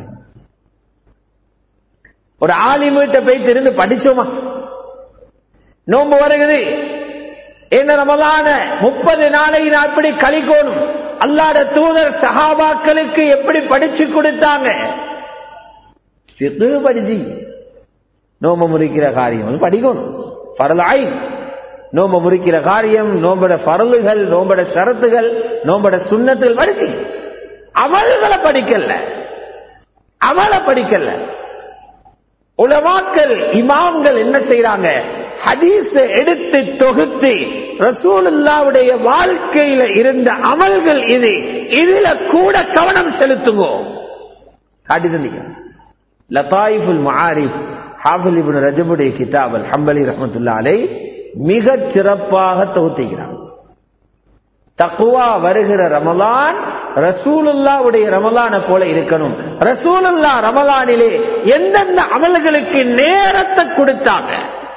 ஒரு ஆலிமிட்ட போய் திருந்து படிச்சோமா நோம்பு வருகிறது என்ன ரமலான முப்பது நாளை நான் எப்படி கழிக்கணும் அல்லாட தூதர் சஹாபாக்களுக்கு எப்படி படிச்சு கொடுத்தாங்க சிறு படிச்சு நோம்பு முறிக்கிற காரியம் படிக்கணும் பரலாய் நோம்பு முறிக்கிற காரியம் நோம்பட பரலுகள் நோம்பட ஷரத்துகள் நோம்பட சுண்ணத்துகள் படிச்சு அமல்களை படிக்கல அமலை படிக்கல உலமாக்கள் இமாம்கள் என்ன செய்யறாங்க ஹதீஸ எடுத்து தொகுத்து ரசூலுல்லாவுடைய வாழ்க்கையில இருந்த அமல்கள் இது இதுல கூட கவனம் செலுத்துவோம் காட்டி தந்தீங்க லதாயிஃபுல் மஆரிஃப் ஹாஃபில் இப்னு ரஜபுடைய கிதாப் அல் ஹம்பலி ரஹ்மத்துல்லா அலை மிக சிறப்பாக தொகுத்துகிறார் தக்குவா வருகிற ரமலான் ரசூலுல்லாவுடைய ரமலான போல இருக்கணும் ரசூலுல்லா ரமலானிலே எந்தெந்த அமல்களுக்கு நேரத்தை கொடுத்தாங்க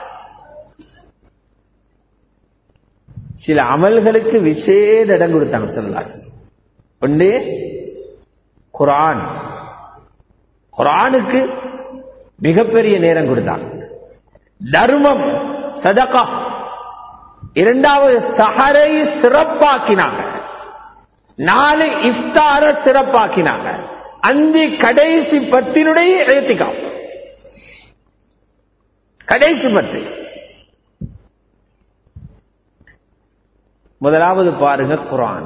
சில அமல்களுக்கு விசேட இடம் கொடுத்தாங்க சொல்லலாம் ஒன்று குரான் குரானுக்கு மிகப்பெரிய நேரம் கொடுத்தாங்க தர்மம் சதகா இரண்டாவது சஹரை சிறப்பாக்கினாங்க நாலு இஃப்தார சிறப்பாக்கினாங்க அஞ்சு கடைசி பத்தினுடைய எழுத்திக்காம் கடைசி பத்து முதலாவது பாருங்க குரான்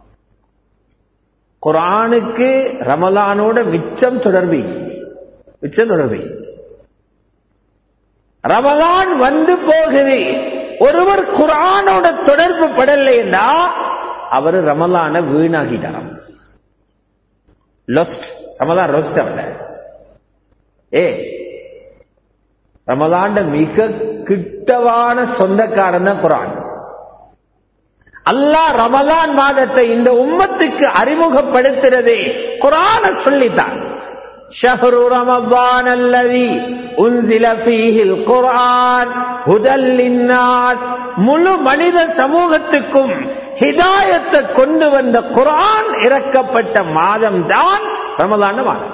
குரானுக்கு ரமலானோட மிச்சம் தொடர்பு மிச்சம் தொடர்பு ரமலான் வந்து போகுது ஒருவர் குரானோட தொடர்பு படலைன்னா அவர் ரமலான வீணாகிட்டாராம் லொஸ்ட் ரமலான் லொஸ்ட் அவல ஏ ரமலாண்ட மிக கிட்டவான சொந்தக்காரன் தான் குரான் அல்லாஹ் ரமலான் மாதத்தை இந்த உம்மத்துக்கு அறிமுகப்படுத்துறது குரான சொல்லித்தான் شهر رمضان الذي انزل فيه القرآن هدى للناس முழு மனித சமூகத்துக்கும் ஹிதாயத்தை கொண்டு வந்த குரான் இறக்கப்பட்ட மாதம் தான் ரமலான் மாதம்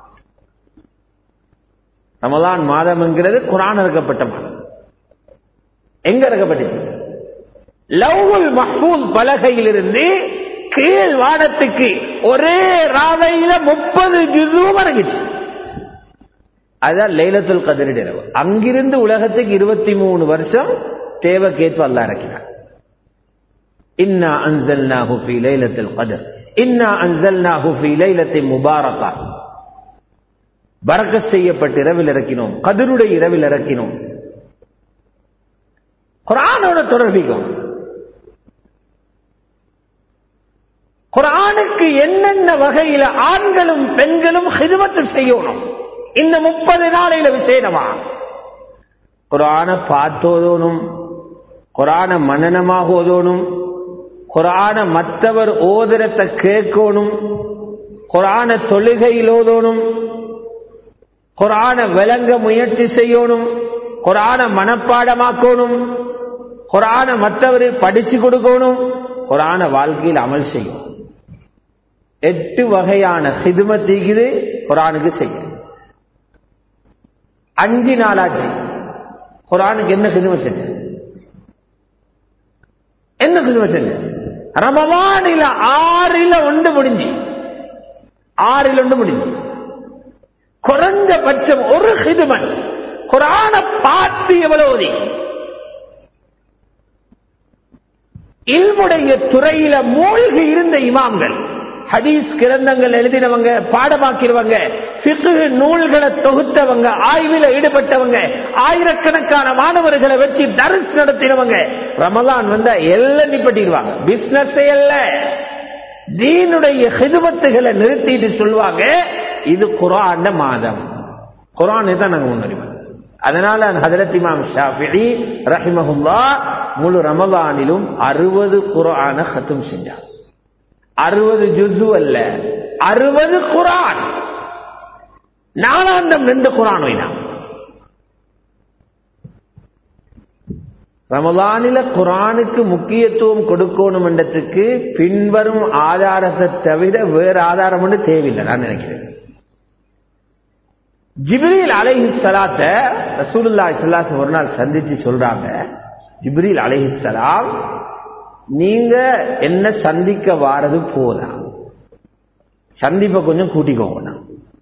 ரமலான் மாதம் என்கிறது குரான் இறக்கப்பட்ட மாதம் எங்க இறக்கப்பட்டுச்சு லவ்வுல் மஹ்பூல் பலகையிலிருந்து கீழ் வானத்துக்கு ஒரே ராவையில முப்பது ஜுதுவும் இறங்கிச்சு அதுதான் லைலத்துல் கதிர் இரவு அங்கிருந்து உலகத்துக்கு இருபத்தி மூணு வருஷம் தேவைக்கேற்ப அல்லா இறக்கினார் இன்னா அன்சல்னாஹு ஃபீ லைலத்துல் கத்ர் இன்னா அன்சல்னாஹு ஃபீ லைலத்தின் முபாரகா பரக்கத் செய்யப்பட்ட இரவில் இறக்கினோம் கதிருடைய இரவில் இறக்கினோம் குரானோட தொடர்பிக்கும் குரானுக்கு என்னென்ன வகையில ஆண்களும் பெண்களும் ஹிதுமத்து செய்யணும் இந்த முப்பது நாளையில விசேடமா குரான பார்த்தோதோனும் குரான மன்னனமாக ஓதோனும் குரான மற்றவர் ஓதரத்தை கேட்கணும் குரான தொழுகையில் ஓதோனும் குரான விளங்க முயற்சி செய்யணும் குரான மனப்பாடமாக்கணும் குரான மற்றவர் படிச்சு கொடுக்கணும் குரான வாழ்க்கையில் அமல் செய்யும் எட்டு வகையான சிதுமத்தீக்குது குரானுக்கு செய்யும் அஞ்சு நாளாச்சு குரானுக்கு என்ன கிதுமை செஞ்ச என்ன கிதுமை செஞ்ச ரமவானில ஆறில ஒன்று முடிஞ்சு ஆறில் ஒன்று முடிஞ்சு குறைஞ்சபட்சம் ஒரு ஹிதுமன் குரான பார்த்து எவ்வளவு ஓதி இல்முடைய துறையில மூழ்கி இருந்த இமாம்கள் ஹதீஸ் கிரந்தங்கள் எழுதினவங்க பாடமாக்கிறவங்க சிறு நூல்களை தொகுத்தவங்க ஆய்வில் ஈடுபட்டவங்க ஆயிரக்கணக்கான மாணவர்களை வச்சு தரிசு நடத்தினவங்க ரமலான் வந்தா எல்லாம் நிப்பட்டிடுவாங்க பிசினஸ் அல்ல தீனுடைய ஹிதுமத்துகளை நிறுத்திட்டு சொல்லுவாங்க இது குரான் மாதம் குரானை தான் நாங்க முன்னறிவோம் அதனால ஹதரத் இமாம் ஷாஃபிஇ ரஹிமஹுல்லா முழு ரமலானிலும் அறுபது குரான ஹத்தும் செஞ்சார் அறுபது ஜுசு அல்ல அறுபது குரான் நாலாந்தம் ரெண்டு குரான் வைனான் ரமலானில குரானுக்கு முக்கியத்துவம் கொடுக்கணும் என்றதுக்கு பின்வரும் ஆதாரத்தை தவிர வேறு ஆதாரம் ஒன்று தேவையில்லை நான் நினைக்கிறேன் ஜிப்ரீல் அலைஹி சலாத்த ரசூலுல்லா சல்லாஸ் ஒரு நாள் சந்திச்சு சொல்றாங்க ஜிப்ரீல் அலைஹி சலாம் நீங்க என்ன சந்திக்க வாரது போதா சந்திப்பை கொஞ்சம் கூட்டிக்கோங்க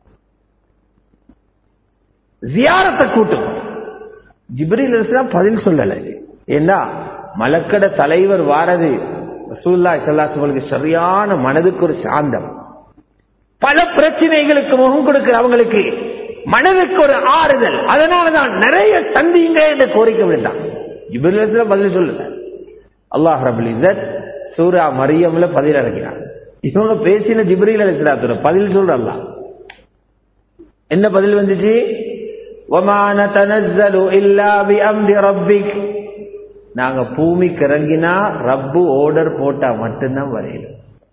ஜியாரத்தை கூட்டும் ஜிப்ரீல் அலிஸ்லாம் பதில் சொல்லலை ஏன்னா மலக்கட தலைவர் வாரது ரசூல்லா சல்லாசுகளுக்கு சரியான மனதுக்கு ஒரு சாந்தம் பல பிரச்சனைகளுக்கு முகம் கொடுக்கிற அவங்களுக்கு மனதுக்கு ஒரு ஆறுதல் அதனாலதான் நிறைய சந்திங்க என்று கோரிக்கை விடுத்தான் ஜிப்ரீல் பதில் சொல்லுங்க அல்லாஹ் ரபுல் இசத் சூரா மரியம்ல பதில் இறக்கிறார் இவங்க பேசின ஜிப்ரீல் அலிஸ்லாத்துல பதில் சொல்ற அல்லாஹ் என்ன பதில் வந்துச்சு وَمَا نَتَنَزَّلُ إِلَّا بِأَمْرِ رَبِّكَ நாங்க பூமிக்கு இறங்கினா ரப்பு ஆர்டர் போட்டா மட்டும்தான் வரையிடும்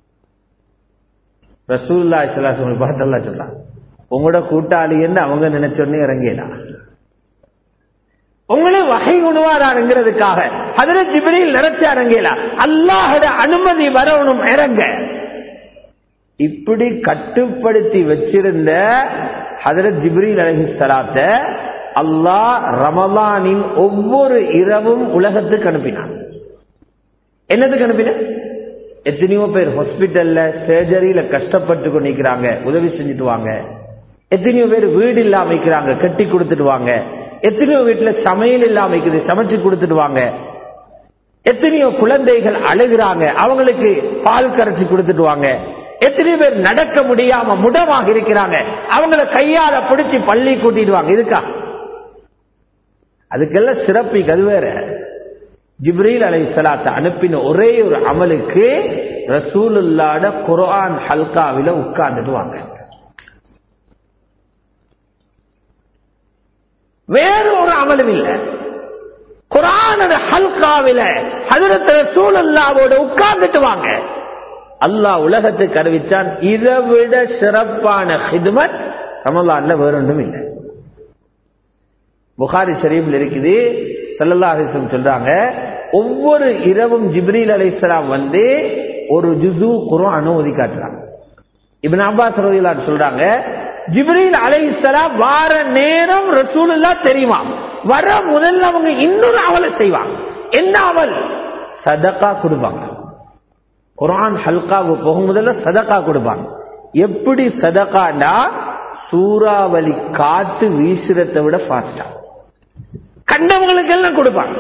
ரசூல்லா இஸ்லாசம் பார்த்தல்லா சொல்லலாம் உங்களோட கூட்டாளி என்று அவங்க நினைச்சோன்னே இறங்கிடலாம் உங்களே வகை உணவாதாருங்கிறதுக்காக அதுல ஜிபிரியில் நினைச்சா இறங்கலாம் அல்லாஹோட அனுமதி வரணும் இறங்க இப்படி கட்டுப்படுத்தி வச்சிருந்த ஹதரத் ஜிப்ரீல் அலஹி சலாத்த அல்லாஹ் ரமலானின் ஒவ்வொரு இரவும் உலகத்துக்கு அனுப்பினான் என்னதுக்கு அனுப்பின எத்தனையோ பேர் ஹாஸ்பிட்டல்ல சர்ஜரியில கஷ்டப்பட்டு கொண்டிருக்கிறாங்க உதவி செஞ்சுட்டு வாங்க எத்தனையோ பேர் வீடு இல்லாம வைக்கிறாங்க கட்டி கொடுத்துட்டு வாங்க எத்தனையோ வீட்டுல சமையல் இல்லாம வைக்குது சமைச்சு கொடுத்துட்டு வாங்க எத்தனையோ குழந்தைகள் அழுகிறாங்க அவங்களுக்கு பால் கரைச்சி கொடுத்துட்டு வாங்க எத்தனையோ பேர் நடக்க முடியாம முடமாக இருக்கிறாங்க அவங்கள கையால பிடிச்சி பள்ளி கூட்டிடுவாங்க இதுக்கா அதுக்கெல்லாம் சிறப்பு அது வேற ஜிப்ரீல் அலை சலாத்தை அனுப்பின ஒரே ஒரு அமலுக்கு ரசூலுல்லாட குரான் ஹல்காவில உட்கார்ந்துட்டு வாங்க வேற ஒரு அமலும் இல்லை குரானோட ஹல்காவில ஹதரத் ரசூலுல்லாவோட உட்கார்ந்துட்டு வாங்க அல்லாஹ் உலகத்துக்கு அறிவிச்சான் இதை விட சிறப்பான ஹிதுமத் ரமலான்ல வேற ஒன்றும் இல்லை புகாரி ஷரீஃப்ல இருக்குது சல்லல்லாஹிசம் சொல்றாங்க ஒவ்வொரு இரவும் ஜிப்ரீல் அலைசலாம் வந்து ஒரு ஜுசு குரான் ஓதி காட்டுறாங்க இப்னு அப்பாஸ் ரலியல்லாஹு சொல்றாங்க ஜிப்ரீல் அலைஹிஸ்ஸலாம் வார நேரம் ரசூலுல்லா தெரியுமா வர முதல்ல அவங்க இன்னொரு அவலை செய்வாங்க என்ன அவல் சதக்கா கொடுப்பாங்க குரான் ஹல்காவுக்கு போகும் முதல்ல சதக்கா கொடுப்பாங்க எப்படி சதக்காண்டா சூறாவளி காத்து வீசுறதை விட ஃபாஸ்டா கண்டவங்களுக்கு எல்லாம் கொடுப்பாங்க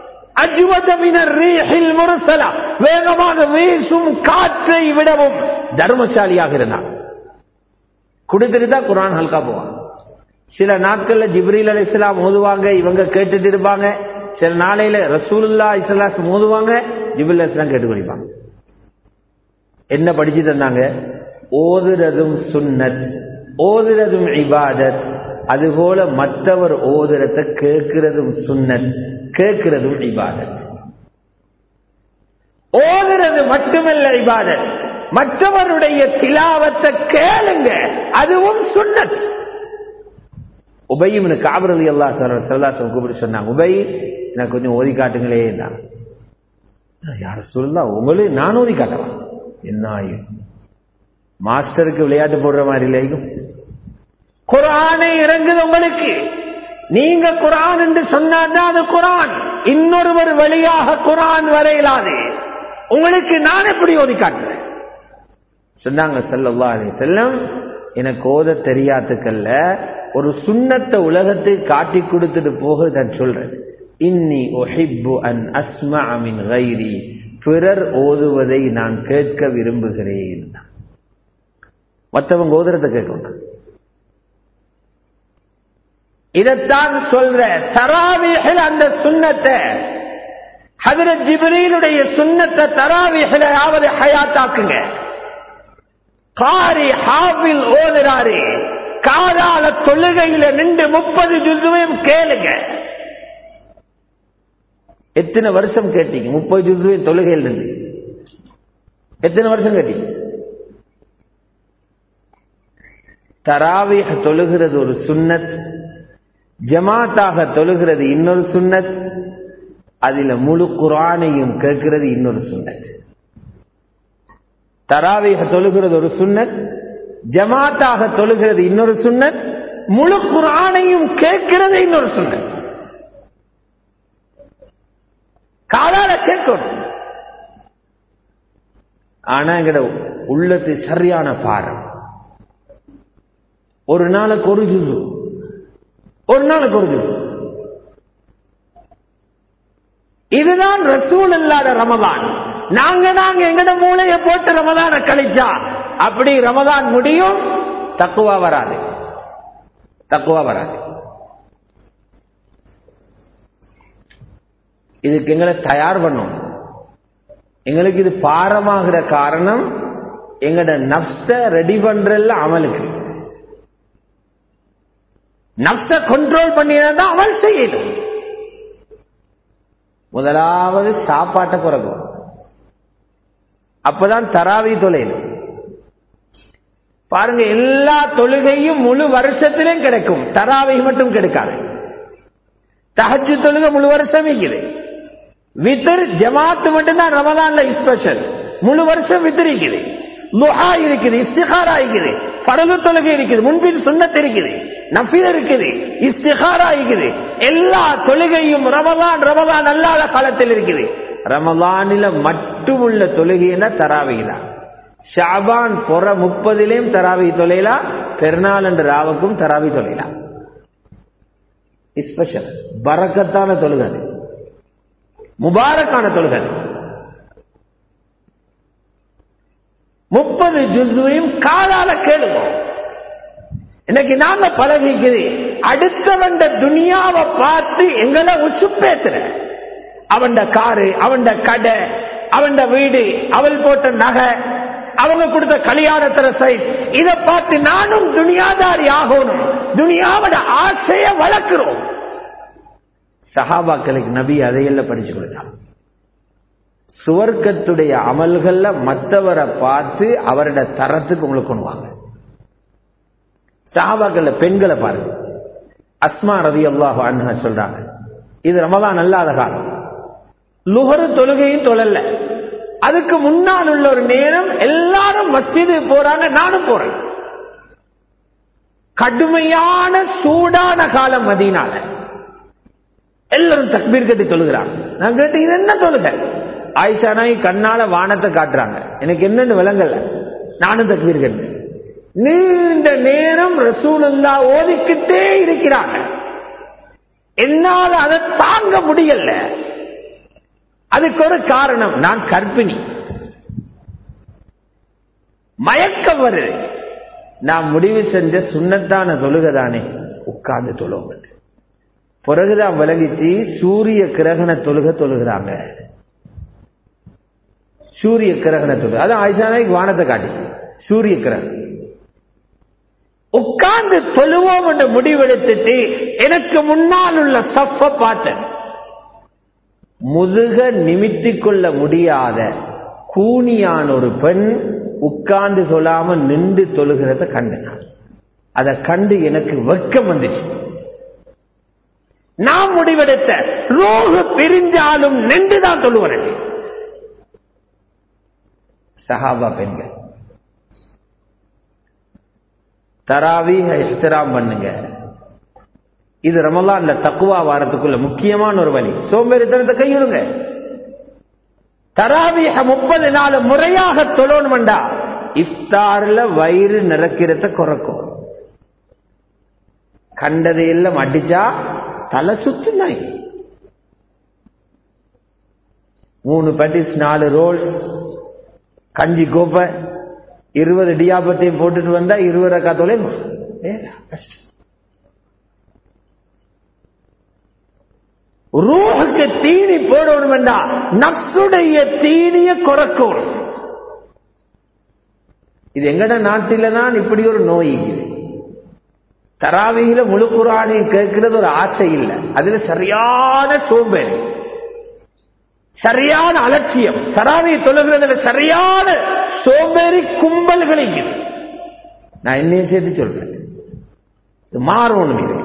வேகமாக வீசும் காற்றை விடவும் தர்மசாலியாக இருந்தான் கொடுத்துட்டு தான் குரான் ஹல்கா போவாங்க சில நாட்கள்ல ஜிப்ரீல் அலி இஸ்லாம் மோதுவாங்க இவங்க கேட்டுட்டு இருப்பாங்க சில நாளையில ரசூலுல்லா இஸ்லாஸ் மோதுவாங்க ஜிப்ரீல் இஸ்லாம் கேட்டு குடிப்பாங்க என்ன படிச்சு தந்தாங்க ஓதுறதும் சுன்னத் ஓதுறதும் இபாதத் அதுபோல மற்றவர் ஓதுறத கேட்கிறதும் சுன்னத் கேட்கிறதும் இபாதத் ஓதுறது மட்டுமல்ல இபாதத் மற்றவருடைய திலாவத்தை கேளுங்க அதுவும் சுன்னத் உபயும் காபரதி அல்லா சல்லாசம் கூப்பிட்டு சொன்னாங்க உபை எனக்கு கொஞ்சம் ஓதி காட்டுங்களே தான் யார சொல்லலாம் உங்களுக்கு நான் ஓதி காட்டலாம் என்ன ஆயும் மாஸ்டருக்கு விளையாட்டு போடுற மாதிரி இல்லையும் குரானே இறங்குது உங்களுக்கு நீங்க குரான் என்று சொன்னாதான் அது குரான் இன்னொருவர் வழியாக குரான் வரையிலாது உங்களுக்கு நான் எப்படி ஓதி காட்டுறேன் சொன்னாங்க செல்லல்லா செல்லம் எனக்கு ஓத தெரியாதுக்கல்ல ஒரு சுண்ணத்தை உலகத்தை காட்டி கொடுத்துட்டு போக நான் சொல்றேன் இன்னி ஒஹிப்பு அன் அஸ்மா மின் கைரி பிறர் ஓதுவதை நான் கேட்க விரும்புகிறேன் மற்றவங்க ஓதுறத கேட்கணும் இதைத்தான் சொல்ற தராவிகள் அந்த சுண்ணத்தை ஹதரத் ஜிப்ரீலுடைய சுண்ணத்தை தராவிகளாவது ஹயாத்தாக்குங்க காரி ஹாவில் ஓதுறாரு காதால தொழுகையில நின்று முப்பது ஜுசுவையும் கேளுங்க எத்தனை வருஷம் கேட்டீங்க முப்பது ஜுசுவையும் தொழுகையில் நின்று எத்தனை வருஷம் கேட்டீங்க தராவிக தொழுகிறது ஒரு சுன்னத் ஜமாத்தாக தொழுகிறது இன்னொரு சுன்னத் அதுல முழு குரானையும் கேட்கிறது இன்னொரு சுன்னத் தராவிக தொழுகிறது ஒரு சுன்னத் ஜமாத்தாக தொழுகிறது இன்னொரு சுன்னத் முழு குரானையும் கேட்கிறது இன்னொரு சுன்னத் காலால கேட்கணும் ஆனா எங்கட உள்ளத்து சரியான பாரம் ஒரு நாளுக்கு ஒரு ஜுசு ஒரு நாளுக்கு ஒரு ஜுசு இதுதான் ரசூல் இல்லாத ரமதான் நாங்க நாங்க எங்கட மூளைய போட்டு ரமதான கழிச்சா அப்படி ரமதான் முடியும் தக்குவா வராது தக்குவா வராது இதுக்கு எங்களை தயார் பண்ணும் எங்களுக்கு இது பாரமாகிற காரணம் எங்கட நப்ச ரெடி பண்றல அமலுக்கு நப்ச கண்ட்ரோல் பண்ணினா அமல் செய்யணும் முதலாவது சாப்பாட்டை குறைக்கும் அப்பதான் தராவி தொலைணும் பாருங்க எல்லா தொழுகையும் முழு வருஷத்திலும் கிடைக்கும் தராவை மட்டும் கிடைக்காது தகச்சு தொழுகை முழு வருஷம் இருக்குது வித்தர் ஜமாத்து மட்டும்தான் ரமதான்ல ஸ்பெஷல் முழு வருஷம் வித்தர் இருக்குது லுஹா இருக்குது இஸ்திகாரா இருக்குது படகு தொழுகை இருக்குது முன்பின் சுண்ணத்து இருக்குது நஃபீர் இருக்குது இஸ்திகாரா இருக்குது எல்லா தொழுகையும் ரமதான் ரமதான் அல்லாத காலத்தில் இருக்குது ரமதானில மட்டும் உள்ள தொழுகைன்னா தராவிதான் ஷாபான் பொற முப்பதிலையும் தராவி தொலைலாம் பெருநாள் என்ற ராவுக்கும் தராவி தொலைலாம் ஸ்பெஷல் பறக்கத்தான தொழுகை முபாரக்கான தொழுகை முப்பது ஜுசுவையும் காலால கேளுவோம் இன்னைக்கு நாங்க பழகிக்குது அடுத்தவன் துனியாவை பார்த்து எங்களை உசுப்பேத்துற அவன் காரு அவன் கடை அவன் வீடு அவள் போட்ட நகை அவங்க கொடுத்த கல்யாணத்திர சைட் இதை பார்த்து நானும் துனியாதாரி ஆகணும் துனியாவோட ஆசைய வளர்க்கிறோம் சஹாபாக்களுக்கு நபி அதையெல்லாம் படிச்சு கொடுத்தாங்க சுவர்க்கத்துடைய அமல்கள்ல மற்றவரை பார்த்து அவரோட தரத்துக்கு உங்களுக்கு கொண்டு வாங்க சஹாபாக்கள்ல பெண்களை பாருங்க அஸ்மா ரவி அல்லாஹ் அண்ணா சொல்றாங்க இது ரமதான் அல்லாத காலம் லுகரு தொழுகையும் தொழல அதுக்கு முன்னால் உள்ள ஒரு நேரம் எல்லாரும் மஸ்ஜிது போறாங்க நானும் போறேன் கடுமையான சூடான காலம் மதியனால எல்லாரும் தக்பீர் கட்டி தொழுகிறாங்க நான் கேட்டு இது என்ன தொழுக ஆயிஷா நாய் கண்ணால வானத்தை காட்டுறாங்க எனக்கு என்னன்னு விளங்கல நானும் தக்பீர் கட்டு நீண்ட நேரம் ரசூலுல்லா ஓதிக்கிட்டே இருக்கிறாங்க என்னால் அதை தாங்க முடியல அதுக்கு ஒரு காரணம் நான் கர்ப்பிணி மயக்கம் வருது நான் முடிவு செஞ்ச சுண்ணத்தான தொழுகதானே உட்கார்ந்து தொழுவோம் பிறகுதான் விலகிச்சு சூரிய கிரகண தொழுக தொழுகிறாங்க சூரிய கிரகண தொழுக அதான் ஆயிஷானாய்க்கு வானத்தை காட்டி சூரிய கிரகணம் உட்கார்ந்து தொழுவோம் என்று முடிவெடுத்துட்டு எனக்கு முன்னால் உள்ள சப்ப பார்த்தேன் முதுக நிமித்திக் கொள்ள முடியாத கூனியான ஒரு பெண் உட்கார்ந்து சொல்லாம நின்று தொழுகிறத கண்டேன் அதை கண்டு எனக்கு வெக்கம் வந்துச்சு நான் முடிவெடுத்த ரோகு பிரிஞ்சாலும் நின்றுதான் தொழுவரேன் சஹாபா பெண்கள் தராவி இஸ்திராம் பண்ணுங்க இது ரமலான்ல தக்குவா வாரத்துக்குள்ள முக்கியமான ஒரு வழி சோம்பேறித்தனத்தை கையுறுங்க தராவிய முப்பது நாள் முறையாக தொழணும்டா இஃப்தார்ல வயிறு நிறக்கிறத குறைக்கும் கண்டதை எல்லாம் அடிச்சா தலை சுத்து நாய் மூணு பட்டிஸ் நாலு ரோல் கஞ்சி கோப்பை இருபது டியாபத்தையும் போட்டுட்டு வந்தா இருபது ரக்கா தொலைமா ரூஹுக்கு தீனி போடணும் நப்சுடைய தீனிய குறைக்கும் இது எங்கட நாட்டில தான் இப்படி ஒரு நோய் இருக்குது தராவியில முழு குரானை கேட்கிறது ஒரு ஆசை இல்லை அதுல சரியான சோம்பேறி சரியான அலட்சியம் தராவியை தொழுகிறதுல சரியான சோம்பேறி கும்பல்கள் இருக்குது நான் என்னையும் சேர்த்து சொல்றேன் இது மாறணும் இது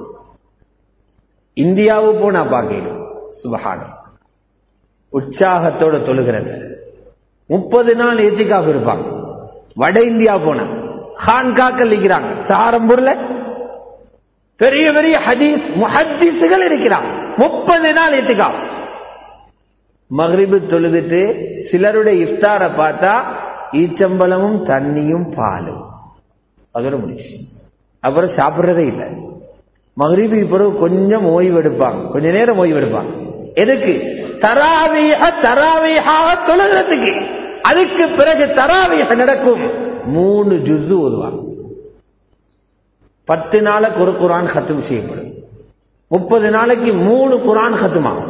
இந்தியாவு போனா பார்க்கணும் சுபகானம் உற்சாகத்தோட தொழுகிறது முப்பது நாள் ஏத்திக்காக இருப்பாங்க வட இந்தியா போன ஹான்காக்கள் இருக்கிறாங்க சாரம்பூர்ல பெரிய பெரிய ஹதீஸ் முஹத்தீசுகள் இருக்கிறாங்க முப்பது நாள் ஏத்திக்கா மகிரிபு தொழுதுட்டு சிலருடைய இஃப்தாரை பார்த்தா ஈச்சம்பளமும் தண்ணியும் பாலும் அதோட முடிச்சு அப்புறம் சாப்பிடுறதே இல்லை மகிழ்வு பிறகு கொஞ்சம் ஓய்வு எடுப்பாங்க கொஞ்ச நேரம் ஓய்வு எடுப்பாங்க எதுக்கு தராவிய தராவியாக தொழுகிறதுக்கு அதுக்கு பிறகு தராவிய நடக்கும் மூணு ஜுசு ஓதுவாங்க பத்து நாளைக்கு ஒரு குரான் ஹத்தும் செய்யப்படும் முப்பது நாளைக்கு மூணு குரான் ஹத்துமாகும்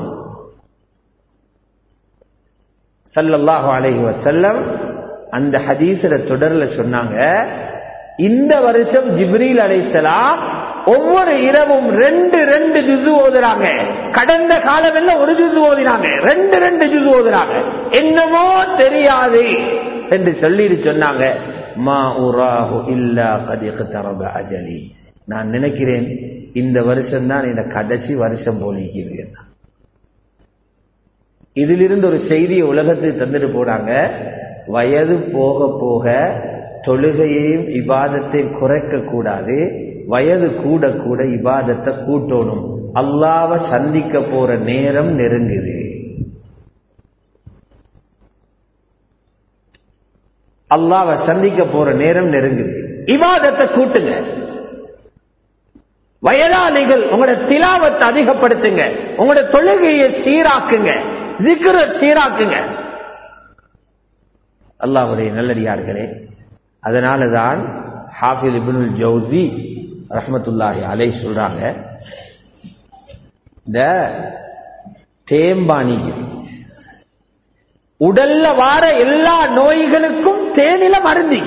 சல்லல்லாஹு அலைஹி வசல்லம் அந்த ஹதீஸ்ல தொடர்ல சொன்னாங்க இந்த வருஷம் ஜிப்ரீல் அலைசலாம் ஒவ்வொரு இரவும் ரெண்டு ரெண்டு ஜுசு ஓதுறாங்க கடந்த காலம் எல்லாம் ஒரு ஜுசு ஓதினாங்க ரெண்டு ரெண்டு ஜுசு ஓதுறாங்க என்னமோ தெரியாது என்று சொல்லிட்டு சொன்னாங்க மா உராஹு இல்லா கதிக தரப அஜலி நான் நினைக்கிறேன் இந்த வருஷம் தான் இந்த கடைசி வருஷம் போலிக்கிறது இதிலிருந்து ஒரு செய்தியை உலகத்துக்கு தந்துட்டு போனாங்க வயது போக போக தொழுகையையும் இபாதத்தையும் குறைக்க கூடாது வயது கூட கூட இபாதத்தை கூட்டணும் அல்லாவ சந்திக்க போற நேரம் நெருங்குது அல்லாவ சந்திக்க போற நேரம் நெருங்குது இபாதத்தை கூட்டுங்க வயதாளிகள் உங்களோட திலாவத்தை அதிகப்படுத்துங்க உங்களோட தொழுகையை சீராக்குங்க ஜிக்ர சீராக்குங்க அல்லாவுடைய நல்லடியார்களே அதனாலதான் ஹாஃபில் இபினுல் ஜவுசி ரஹமத்துல்லாஹி அலை சொல்றாங்க இந்த தேம்பானி உடல்ல வார எல்லா நோய்களுக்கும் தேனில மருந்தி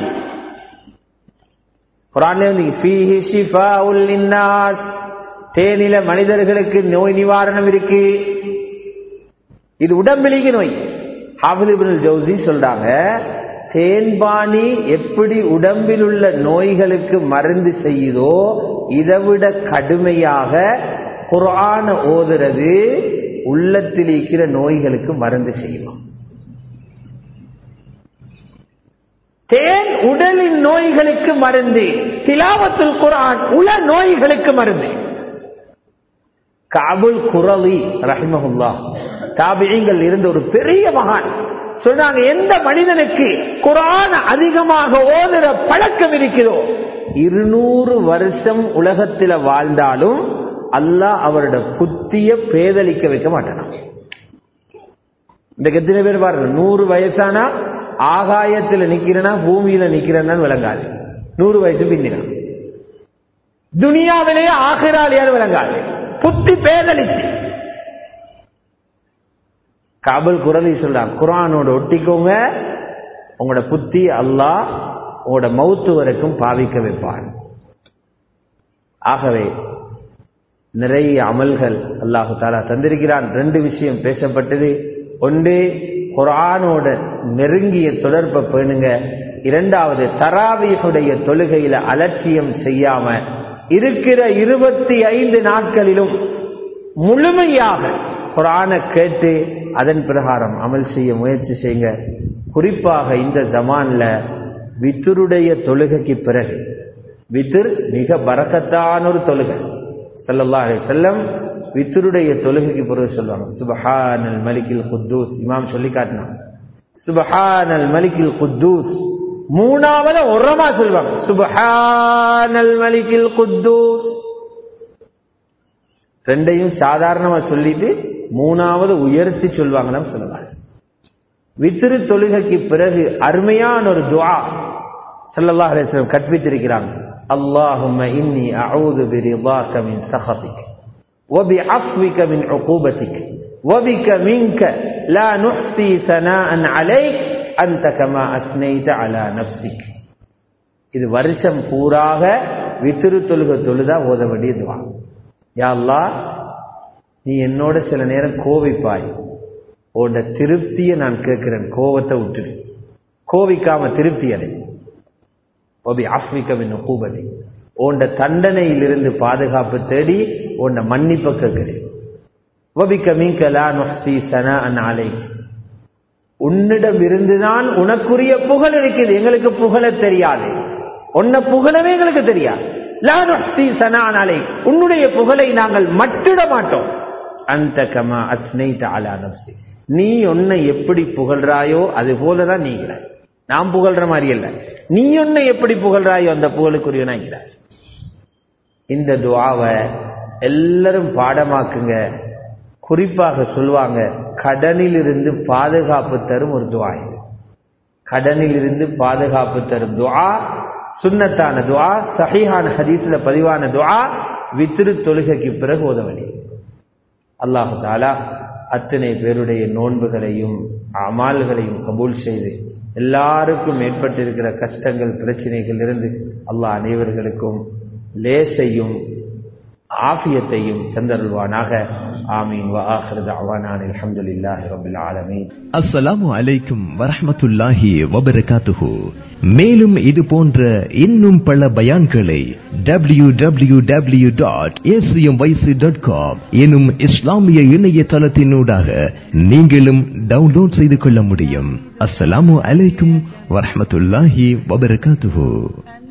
தேனில மனிதர்களுக்கு நோய் நிவாரணம் இருக்கு இது உடம்பிலிக்கு நோய் ஹாஃபில் ஜவுசி சொல்றாங்க தேன்பானி எப்படி உடம்பில் உள்ள நோய்களுக்கு மருந்து செய்யுதோ இதைவிட கடுமையாக குரான ஓதுறது உள்ளத்தில் இருக்கிற நோய்களுக்கு மருந்து செய்யும் தேன் உடலின் நோய்களுக்கு மருந்து திலாவத்துல் குரான் உல நோய்களுக்கு மருந்து காபுல் குரலி ரஹிமஹுல்லா தாபியங்கள் இருந்த ஒரு பெரிய மகான் சொல்றாங்க எந்த மனிதனுக்கு குரான அதிகமாக ஓதுற பழக்கம் இருக்கிறதோ இருநூறு வருஷம் உலகத்தில் வாழ்ந்தாலும் அல்லாஹ் அவரோட புத்திய பேதலிக்க வைக்க மாட்டானா இந்த எத்தனை பேர் பாருங்க நூறு வயசானா ஆகாயத்தில் நிக்கிறனா பூமியில நிக்கிறேன்னு விளங்காது நூறு வயசு பின்னினான் துனியாவிலேயே ஆகிறாளியால் விளங்காது புத்தி பேதலிச்சு காபல் குரலி சொல்றான் குரானோட ஒட்டிக்கோங்க உங்களோட புத்தி அல்லாஹ் உங்களோட மவுத்து வரைக்கும் பாவிக்க வைப்பான் ஆகவே நிறைய அமல்கள் அல்லாஹு தாலா தந்திருக்கிறான் ரெண்டு விஷயம் பேசப்பட்டது ஒன்று குரானோட நெருங்கிய தொடர்பை பேணுங்க இரண்டாவது தராவியுடைய தொழுகையில அலட்சியம் செய்யாம இருக்கிற இருபத்தி ஐந்து நாட்களிலும் முழுமையாக குரான கேட்டு அதன் பிரகாரம் அமல் செய்ய முயற்சி செய்யுங்க குறிப்பாக இந்த ஜமான்ல வித்துருடைய தொழுகைக்கு பிறகு வித்துர் மிக பறக்கத்தான ஒரு தொழுகை ஸல்லல்லாஹு அலைஹி வஸல்லம் வித்ருடைய தொழுகைக்கு பிறகு சொல்லுவாங்க சுபஹானல் மலிக்கில் குத்தூஸ் இமாம் சொல்லி காட்டினான் சுபஹானல் மலிக்கில் குத்தூஸ் மூணாவது உரமா சொல்லுவாங்க சுபஹானல் மலிக்கில் குத்தூஸ் ரெண்டையும் சாதாரணமா சொல்லிட்டு மூணாவது உயர்த்தி சொல்லுவாங்கன்னு சொல்லுவாங்க வித்திரு தொழுகைக்கு பிறகு அருமையான ஒரு துஆ ஸல்லல்லாஹு அலைஹி வஸல்லம் கற்பித்திருக்கிறாங்க அல்லாஹும்ம இன்னி அஊது பிரிதாக மின் சஹதிக் وبعفوك من عقوبتك وبك منك لا نحصي ثناء عليك أنت كما أثنيت على نفسك இது வருஷம் பூராக வித்திரு தொழுக தொழுதா ஓத வேண்டிய துவா யா அல்லாஹ் நீ என்னோட சில நேரம் கோவிப்பாய் உன்னோட திருப்தியை நான் கேட்கிறேன் கோவத்தை விட்டுடு கோவிக்காம திருப்தி அடை ஒபி ஆஃப்மிகமின் கூபதி உன்ட தண்டனையிலிருந்து பாதுகாப்பு தேடி உன்னை மன்னிப்ப கேட்கிறேன் ஒபிக்க மீன்கலா நொஹ்சி சனா அநாளை உன்னிடம் இருந்துதான் உனக்குரிய புகழ் இருக்குது எங்களுக்கு புகழ தெரியாது உன்னை புகழவே எங்களுக்கு தெரியாது லா நொஹ்சி சனா அநாளை உன்னுடைய புகழை நாங்கள் மட்டிட மாட்டோம் அந்த கமா அஸ்னை அலா நப்சி நீ உன்னை எப்படி புகழ்றாயோ அது போலதான் நீங்கிறாய் நான் புகழ்ற மாதிரி இல்ல நீ உன்னை எப்படி புகழ்றாயோ அந்த புகழுக்குரியவனாகிறாய் இந்த துவாவை எல்லாரும் பாடமாக்குங்க குறிப்பாக சொல்லுவாங்க கடனில் இருந்து பாதுகாப்பு தரும் ஒரு துவா இது கடனில் இருந்து பாதுகாப்பு தரும் துவா சுன்னத்தான துவா சஹீஹான ஹதீஸ்ல பதிவான துவா வித்திரு தொழுகைக்கு பிறகு உதவணி அல்லாஹு தாலா அத்தனை பேருடைய நோன்புகளையும் அமால்களையும் கபூல் செய்து எல்லாருக்கும் ஏற்பட்டிருக்கிற கஷ்டங்கள் பிரச்சனைகள் இருந்து அல்லாஹ் அனைவர்களுக்கும் லேசையும் ஆஃபியத்தையும் தந்தருள்வானாக ஆமீன் வஆஹிரு தஅவானா அல்ஹம்துலில்லாஹி ரப்பில் ஆலமீன் அஸ்ஸலாமு அலைக்கும் வரஹ்மத்துல்லாஹி வபரகாத்துஹு மேலும் இது போன்ற இன்னும் பல பயான்களை W W W dot dot com எனும் இஸ்லாமிய இணையதளத்தினூடாக நீங்களும் டவுன்லோட் செய்து கொள்ள முடியும் அஸ்ஸலாமு அலைக்கும் வரஹ்மத்துல்லாஹி வபரகாத்துஹு